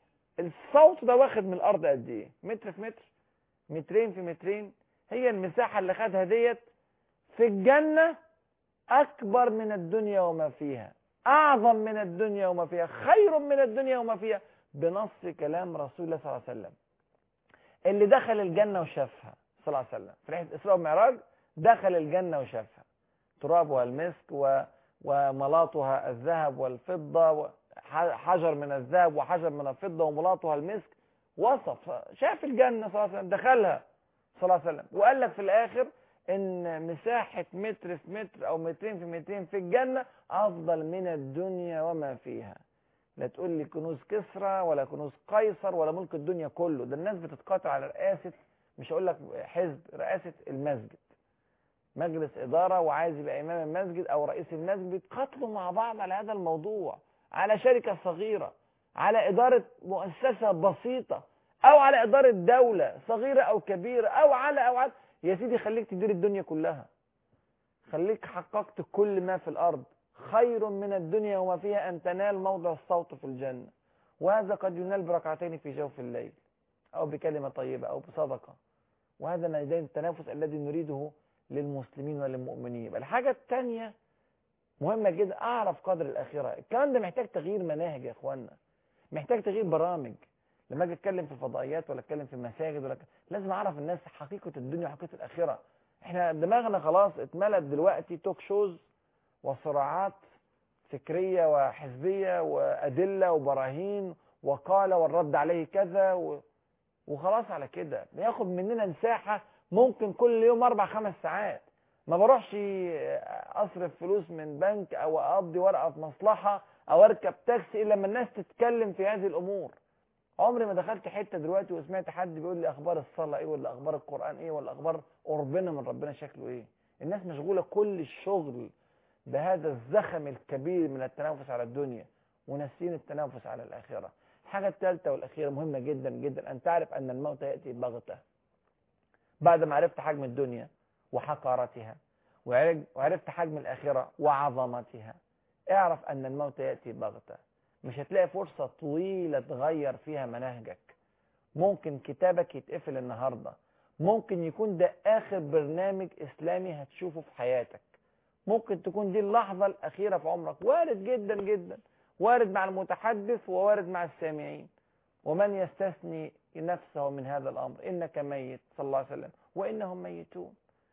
الصوت ده واخد من الارض قد ايه متر في متر مترين في مترين هي المساحه اللي خدها ديت في الجنه اكبر من الدنيا وما فيها اعظم من الدنيا وما فيها خير من الدنيا وما فيها بنص كلام رسول الله صلى الله عليه وسلم اللي دخل الجنة وشافها صلى الله عليه وسلم في رحلة إسراء ومعراج دخل الجنة وشافها ترابها المسك و... وملاطها الذهب والفضة حجر من الذهب وحجر من الفضة وملاطها المسك وصف شاف الجنة صلى الله عليه وسلم دخلها صلى الله عليه وسلم وقال لك في الآخر إن مساحة متر في متر أو مترين في مترين في الجنة أفضل من الدنيا وما فيها لا تقول لي كنوز كسرى ولا كنوز قيصر ولا ملك الدنيا كله ده الناس بتتقاطع على رئاسة مش هقول لك حزب رئاسة المسجد مجلس إدارة وعايز يبقى إمام المسجد أو رئيس المسجد بيتقاتلوا مع بعض على هذا الموضوع على شركة صغيرة على إدارة مؤسسة بسيطة أو على إدارة دولة صغيرة أو كبيرة أو على أو على يا سيدي خليك تدير الدنيا كلها خليك حققت كل ما في الأرض خير من الدنيا وما فيها أن تنال موضع الصوت في الجنة وهذا قد ينال بركعتين في جوف الليل أو بكلمة طيبة أو بصدقة وهذا ميدان التنافس الذي نريده للمسلمين وللمؤمنين الحاجة الثانية مهمة جدا أعرف قدر الآخرة الكلام ده محتاج تغيير مناهج يا إخوانا محتاج تغيير برامج لما أجي أتكلم في فضائيات ولا أتكلم في مساجد ولا لازم أعرف الناس حقيقة الدنيا وحقيقة الآخرة احنا دماغنا خلاص اتملت دلوقتي توك شوز وصراعات فكرية وحزبية وأدلة وبراهين وقال والرد عليه كذا و... وخلاص على كده بياخد مننا مساحة ممكن كل يوم أربع خمس ساعات ما بروحش أصرف فلوس من بنك أو أقضي ورقة في مصلحة أو أركب تاكسي إلا لما الناس تتكلم في هذه الأمور عمري ما دخلت حته دلوقتي وسمعت حد بيقول لي اخبار الصلاه ايه ولا اخبار القران ايه ولا اخبار قربنا من ربنا شكله ايه الناس مشغوله كل الشغل بهذا الزخم الكبير من التنافس على الدنيا وناسين التنافس على الاخره الحاجه الثالثه والاخيره مهمه جدا جدا ان تعرف ان الموت ياتي بغته بعد ما عرفت حجم الدنيا وحقارتها وعرف- وعرفت حجم الآخرة وعظمتها اعرف أن الموت يأتي بغتة مش هتلاقي فرصة طويلة تغير فيها منهجك ممكن كتابك يتقفل النهاردة ممكن يكون ده آخر برنامج إسلامي هتشوفه في حياتك ممكن تكون دي اللحظة الأخيرة في عمرك وارد جدا جدا وارد مع المتحدث ووارد مع السامعين ومن يستثني نفسه من هذا الأمر إنك ميت صلى الله عليه وسلم وإنهم ميتون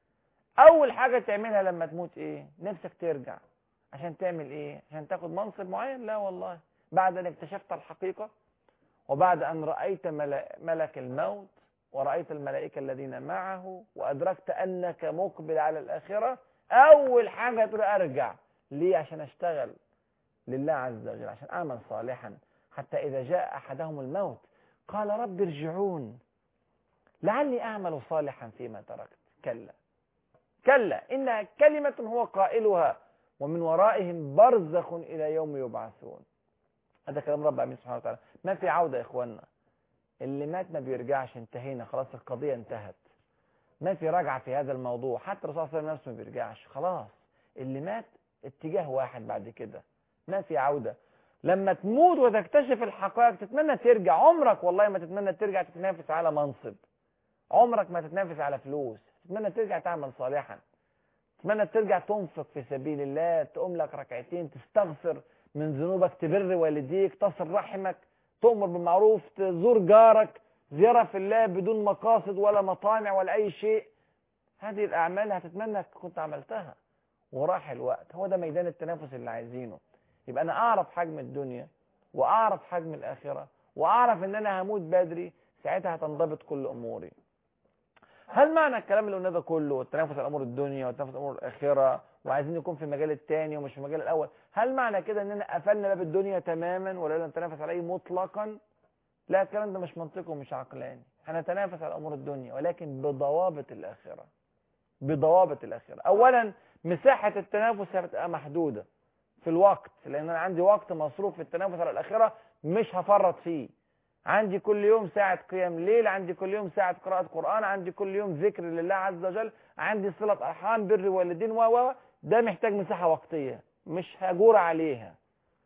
أول حاجة تعملها لما تموت إيه نفسك ترجع عشان تعمل إيه عشان تاخد منصب معين لا والله بعد أن اكتشفت الحقيقة وبعد أن رأيت مل- ملك الموت ورأيت الملائكة الذين معه وأدركت أنك مقبل على الآخرة أول حاجة تقول أرجع ليه عشان أشتغل لله عز وجل عشان أعمل صالحا حتى إذا جاء أحدهم الموت قال رب ارجعون لعلي أعمل صالحا فيما تركت كلا كلا إنها كلمة هو قائلها ومن ورائهم برزخ إلى يوم يبعثون هذا كلام رب العالمين سبحانه وتعالى ما في عودة يا إخواننا اللي مات ما بيرجعش انتهينا خلاص القضية انتهت ما في رجعة في هذا الموضوع حتى الرسول صلى الله عليه وسلم نفسه ما بيرجعش خلاص اللي مات اتجاه واحد بعد كده ما في عودة لما تموت وتكتشف الحقائق تتمنى ترجع عمرك والله ما تتمنى ترجع تتنافس على منصب عمرك ما تتنافس على فلوس تتمنى ترجع تعمل صالحا تتمنى ترجع تنفق في سبيل الله تقوم لك ركعتين تستغفر من ذنوبك تبر والديك تصل رحمك تؤمر بالمعروف تزور جارك زيارة في الله بدون مقاصد ولا مطامع ولا أي شيء هذه الأعمال هتتمنى كنت عملتها وراح الوقت هو ده ميدان التنافس اللي عايزينه يبقى أنا أعرف حجم الدنيا وأعرف حجم الآخرة وأعرف إن أنا هموت بدري ساعتها هتنضبط كل أموري هل معنى الكلام اللي قلناه ده كله والتنافس على امور الدنيا والتنافس على امور الاخره وعايزين نكون في المجال الثاني ومش في المجال الاول هل معنى كده اننا قفلنا باب الدنيا تماما ولا نتنافس عليه مطلقا لا الكلام ده مش منطقي ومش عقلاني هنتنافس على امور الدنيا ولكن بضوابط الاخره بضوابط الاخره اولا مساحه التنافس هتبقى محدوده في الوقت لان انا عندي وقت مصروف في التنافس على الاخره مش هفرط فيه عندي كل يوم ساعة قيام ليل عندي كل يوم ساعة قراءة قرآن عندي كل يوم ذكر لله عز وجل عندي صلة أرحام بر والدين و و ده محتاج مساحة وقتية مش هجور عليها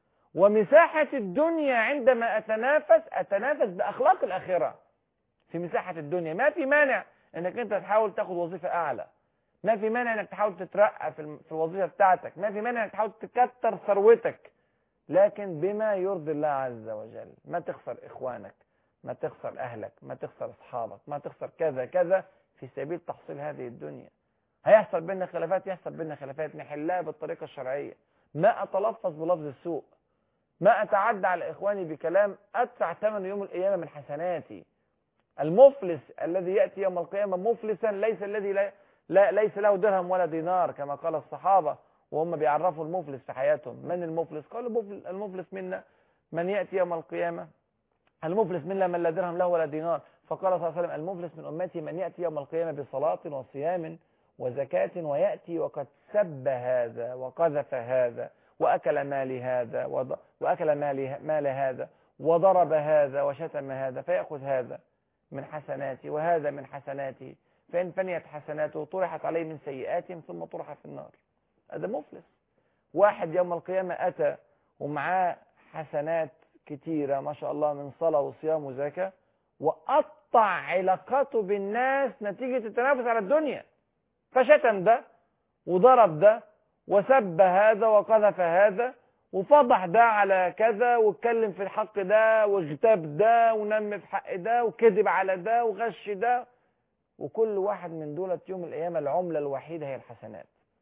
ومساحة الدنيا عندما أتنافس أتنافس بأخلاق الآخرة في مساحة الدنيا ما في مانع انك انت تحاول تاخد وظيفة اعلى ما في مانع انك تحاول تترقى في الم- في الوظيفة بتاعتك ما في مانع انك تحاول تكتر ثروتك لكن بما يرضي الله عز وجل ما تخسر اخوانك ما تخسر اهلك ما تخسر اصحابك ما تخسر كذا كذا في سبيل تحصيل هذه الدنيا هيحصل بيننا خلافات يحصل بيننا خلافات نحلها بالطريقة الشرعية ما اتلفظ بلفظ السوء ما اتعدى على اخواني بكلام ادفع ثمن يوم القيامة من حسناتي المفلس الذي يأتي يوم القيامة مفلسا ليس الذي لا لا ليس له درهم ولا دينار كما قال الصحابة وهم بيعرفوا المفلس في حياتهم من المفلس قالوا المفل- المفلس منا من يأتي يوم القيامة المفلس منا من لا درهم له ولا دينار فقال صلى الله عليه وسلم المفلس من أمتي من يأتي يوم القيامة بصلاة وصيام وزكاة ويأتي وقد سب هذا وقذف هذا وأكل مال هذا وض- وأكل مال مال هذا وضرب هذا وشتم هذا فيأخذ هذا من حسناتي وهذا من حسناتي فإن فنيت حسناته طرحت عليه من سيئاتهم ثم طرح في النار هذا مفلس واحد يوم القيامة أتى ومعاه حسنات كتيرة ما شاء الله من صلاة وصيام وزكاة وقطع علاقاته بالناس نتيجة التنافس على الدنيا فشتم ده وضرب ده وسب هذا وقذف هذا وفضح ده على كذا واتكلم في الحق ده واغتاب ده ونم في حق ده وكذب على ده وغش ده وكل واحد من دولت يوم القيامة العملة الوحيدة هي الحسنات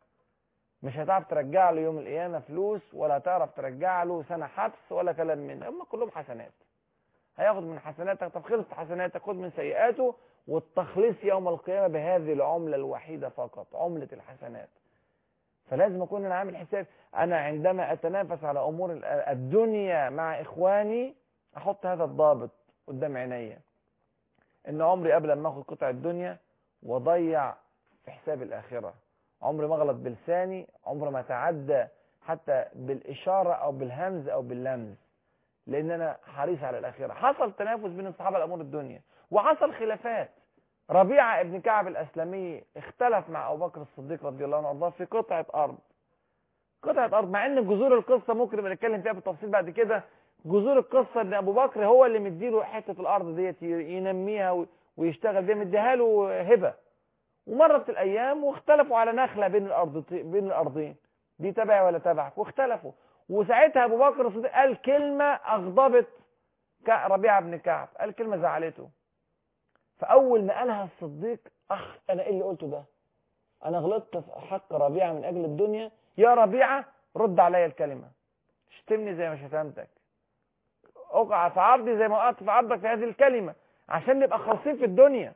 مش هتعرف ترجع له يوم القيامة فلوس ولا تعرف ترجع له سنة حبس ولا كلام من ده هم كلهم حسنات هياخد من حسناتك طب خلصت حسناتك خد من سيئاته والتخليص يوم القيامة بهذه العملة الوحيدة فقط عملة الحسنات فلازم اكون انا عامل حساب انا عندما اتنافس على امور ال- الدنيا مع اخواني احط هذا الضابط قدام عينيا ان عمري قبل ما اخد قطع الدنيا وضيع في حساب الاخره عمري ما اغلط بلساني عمري ما تعدى حتى بالاشاره او بالهمز او باللمز لان انا حريص على الاخره حصل تنافس بين الصحابه لامور الدنيا وحصل خلافات ربيعه ابن كعب الاسلمي اختلف مع ابو بكر الصديق رضي الله عنه وارضاه في قطعه ارض قطعه ارض مع ان جذور القصه ممكن نبقى نتكلم فيها بالتفصيل بعد كده جذور القصه ان ابو بكر هو اللي مديله حته الارض ديت ينميها ويشتغل بيها مديها له هبه ومرت الايام واختلفوا على نخله بين الارض بين الارضين دي تبعي ولا تبعك واختلفوا وساعتها ابو بكر الصديق قال كلمه اغضبت ربيعه بن كعب قال كلمه زعلته فاول ما قالها الصديق اخ انا ايه اللي قلته ده انا غلطت في حق ربيعه من اجل الدنيا يا ربيعه رد عليا الكلمه شتمني زي ما شتمتك اقع في عرضي زي ما وقعت في عرضك في هذه الكلمه عشان نبقى خالصين في الدنيا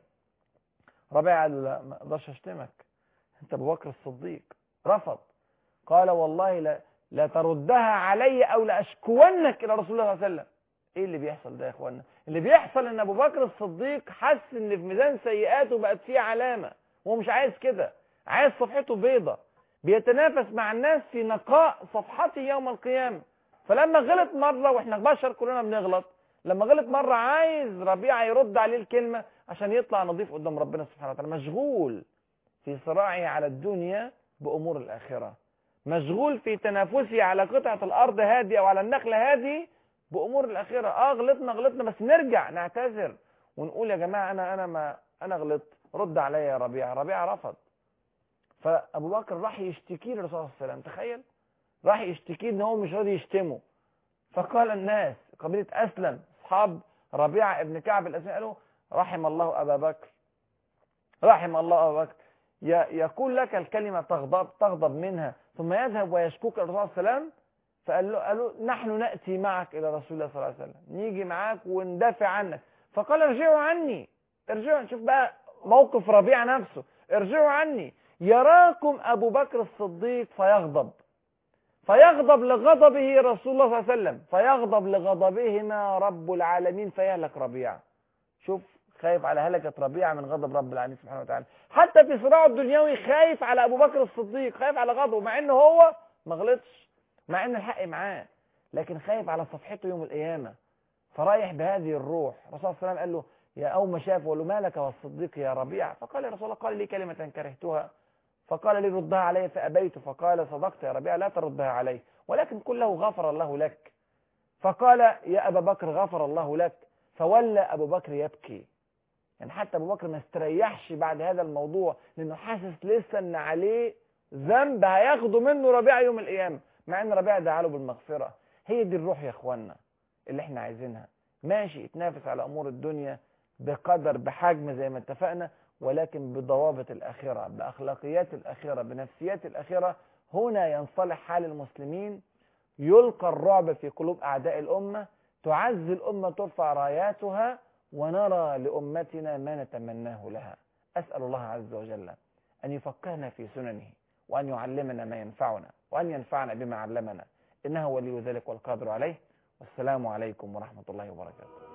ربيعه قال له لا ما اقدرش اشتمك انت ابو بكر الصديق رفض قال والله لا لا تردها علي او لاشكونك الى رسول الله صلى الله عليه وسلم ايه اللي بيحصل ده يا اخوانا اللي بيحصل ان ابو بكر الصديق حس ان في ميزان سيئاته بقت فيه علامه وهو مش عايز كده عايز صفحته بيضة بيتنافس مع الناس في نقاء صفحته يوم القيامه فلما غلط مره واحنا بشر كلنا بنغلط لما غلط مره عايز ربيعه يرد عليه الكلمه عشان يطلع نظيف قدام ربنا سبحانه وتعالى مشغول في صراعه على الدنيا بامور الاخره مشغول في تنافسه على قطعه الارض هذه او على النخله هذه بامور الاخره اه غلطنا غلطنا بس نرجع نعتذر ونقول يا جماعه انا انا ما انا غلطت رد عليا يا ربيعه ربيعه رفض فابو بكر راح يشتكي للرسول صلى الله عليه وسلم تخيل راح يشتكي ان هو مش راضي يشتمه فقال الناس قبيله اسلم اصحاب ربيعه ابن كعب الاسلمي قالوا رحم الله ابا بكر رحم الله ابا بكر يقول لك الكلمه تغضب تغضب منها ثم يذهب ويشكوك الرسول صلى الله عليه وسلم فقال له قالوا نحن ناتي معك الى رسول الله صلى الله عليه وسلم نيجي معاك وندافع عنك فقال ارجعوا عني ارجعوا شوف بقى موقف ربيع نفسه ارجعوا عني يراكم ابو بكر الصديق فيغضب فيغضب لغضبه رسول الله صلى الله عليه وسلم فيغضب لغضبهما رب العالمين فيهلك ربيعه شوف خايف على هلكة ربيعة من غضب رب العالمين سبحانه وتعالى حتى في صراعه الدنيوي خايف على أبو بكر الصديق خايف على غضبه مع إنه هو ما غلطش مع إن الحق معاه لكن خايف على صفحته يوم القيامة فرايح بهذه الروح الرسول صلى الله عليه وسلم قال له يا أول ما شافه قال له مالك والصديق يا ربيعة فقال يا رسول الله قال لي كلمة كرهتها فقال لي ردها علي فأبيت فقال صدقت يا ربيعة لا تردها علي ولكن قل له غفر الله لك فقال يا أبا بكر غفر الله لك فولى أبو بكر يبكي يعني حتى ابو بكر ما استريحش بعد هذا الموضوع لانه حاسس لسه ان عليه ذنب هياخده منه ربيعه يوم القيامه مع ان ربيعه دعا له بالمغفره هي دي الروح يا اخوانا اللي احنا عايزينها ماشي اتنافس على امور الدنيا بقدر بحجم زي ما اتفقنا ولكن بضوابط الاخره باخلاقيات الاخره بنفسيات الاخره هنا ينصلح حال المسلمين يلقى الرعب في قلوب اعداء الامه تعز الامه ترفع راياتها ونرى لأمتنا ما نتمناه لها أسأل الله عز وجل أن يفقهنا في سننه وأن يعلمنا ما ينفعنا وأن ينفعنا بما علمنا إنه ولي ذلك والقادر عليه والسلام عليكم ورحمة الله وبركاته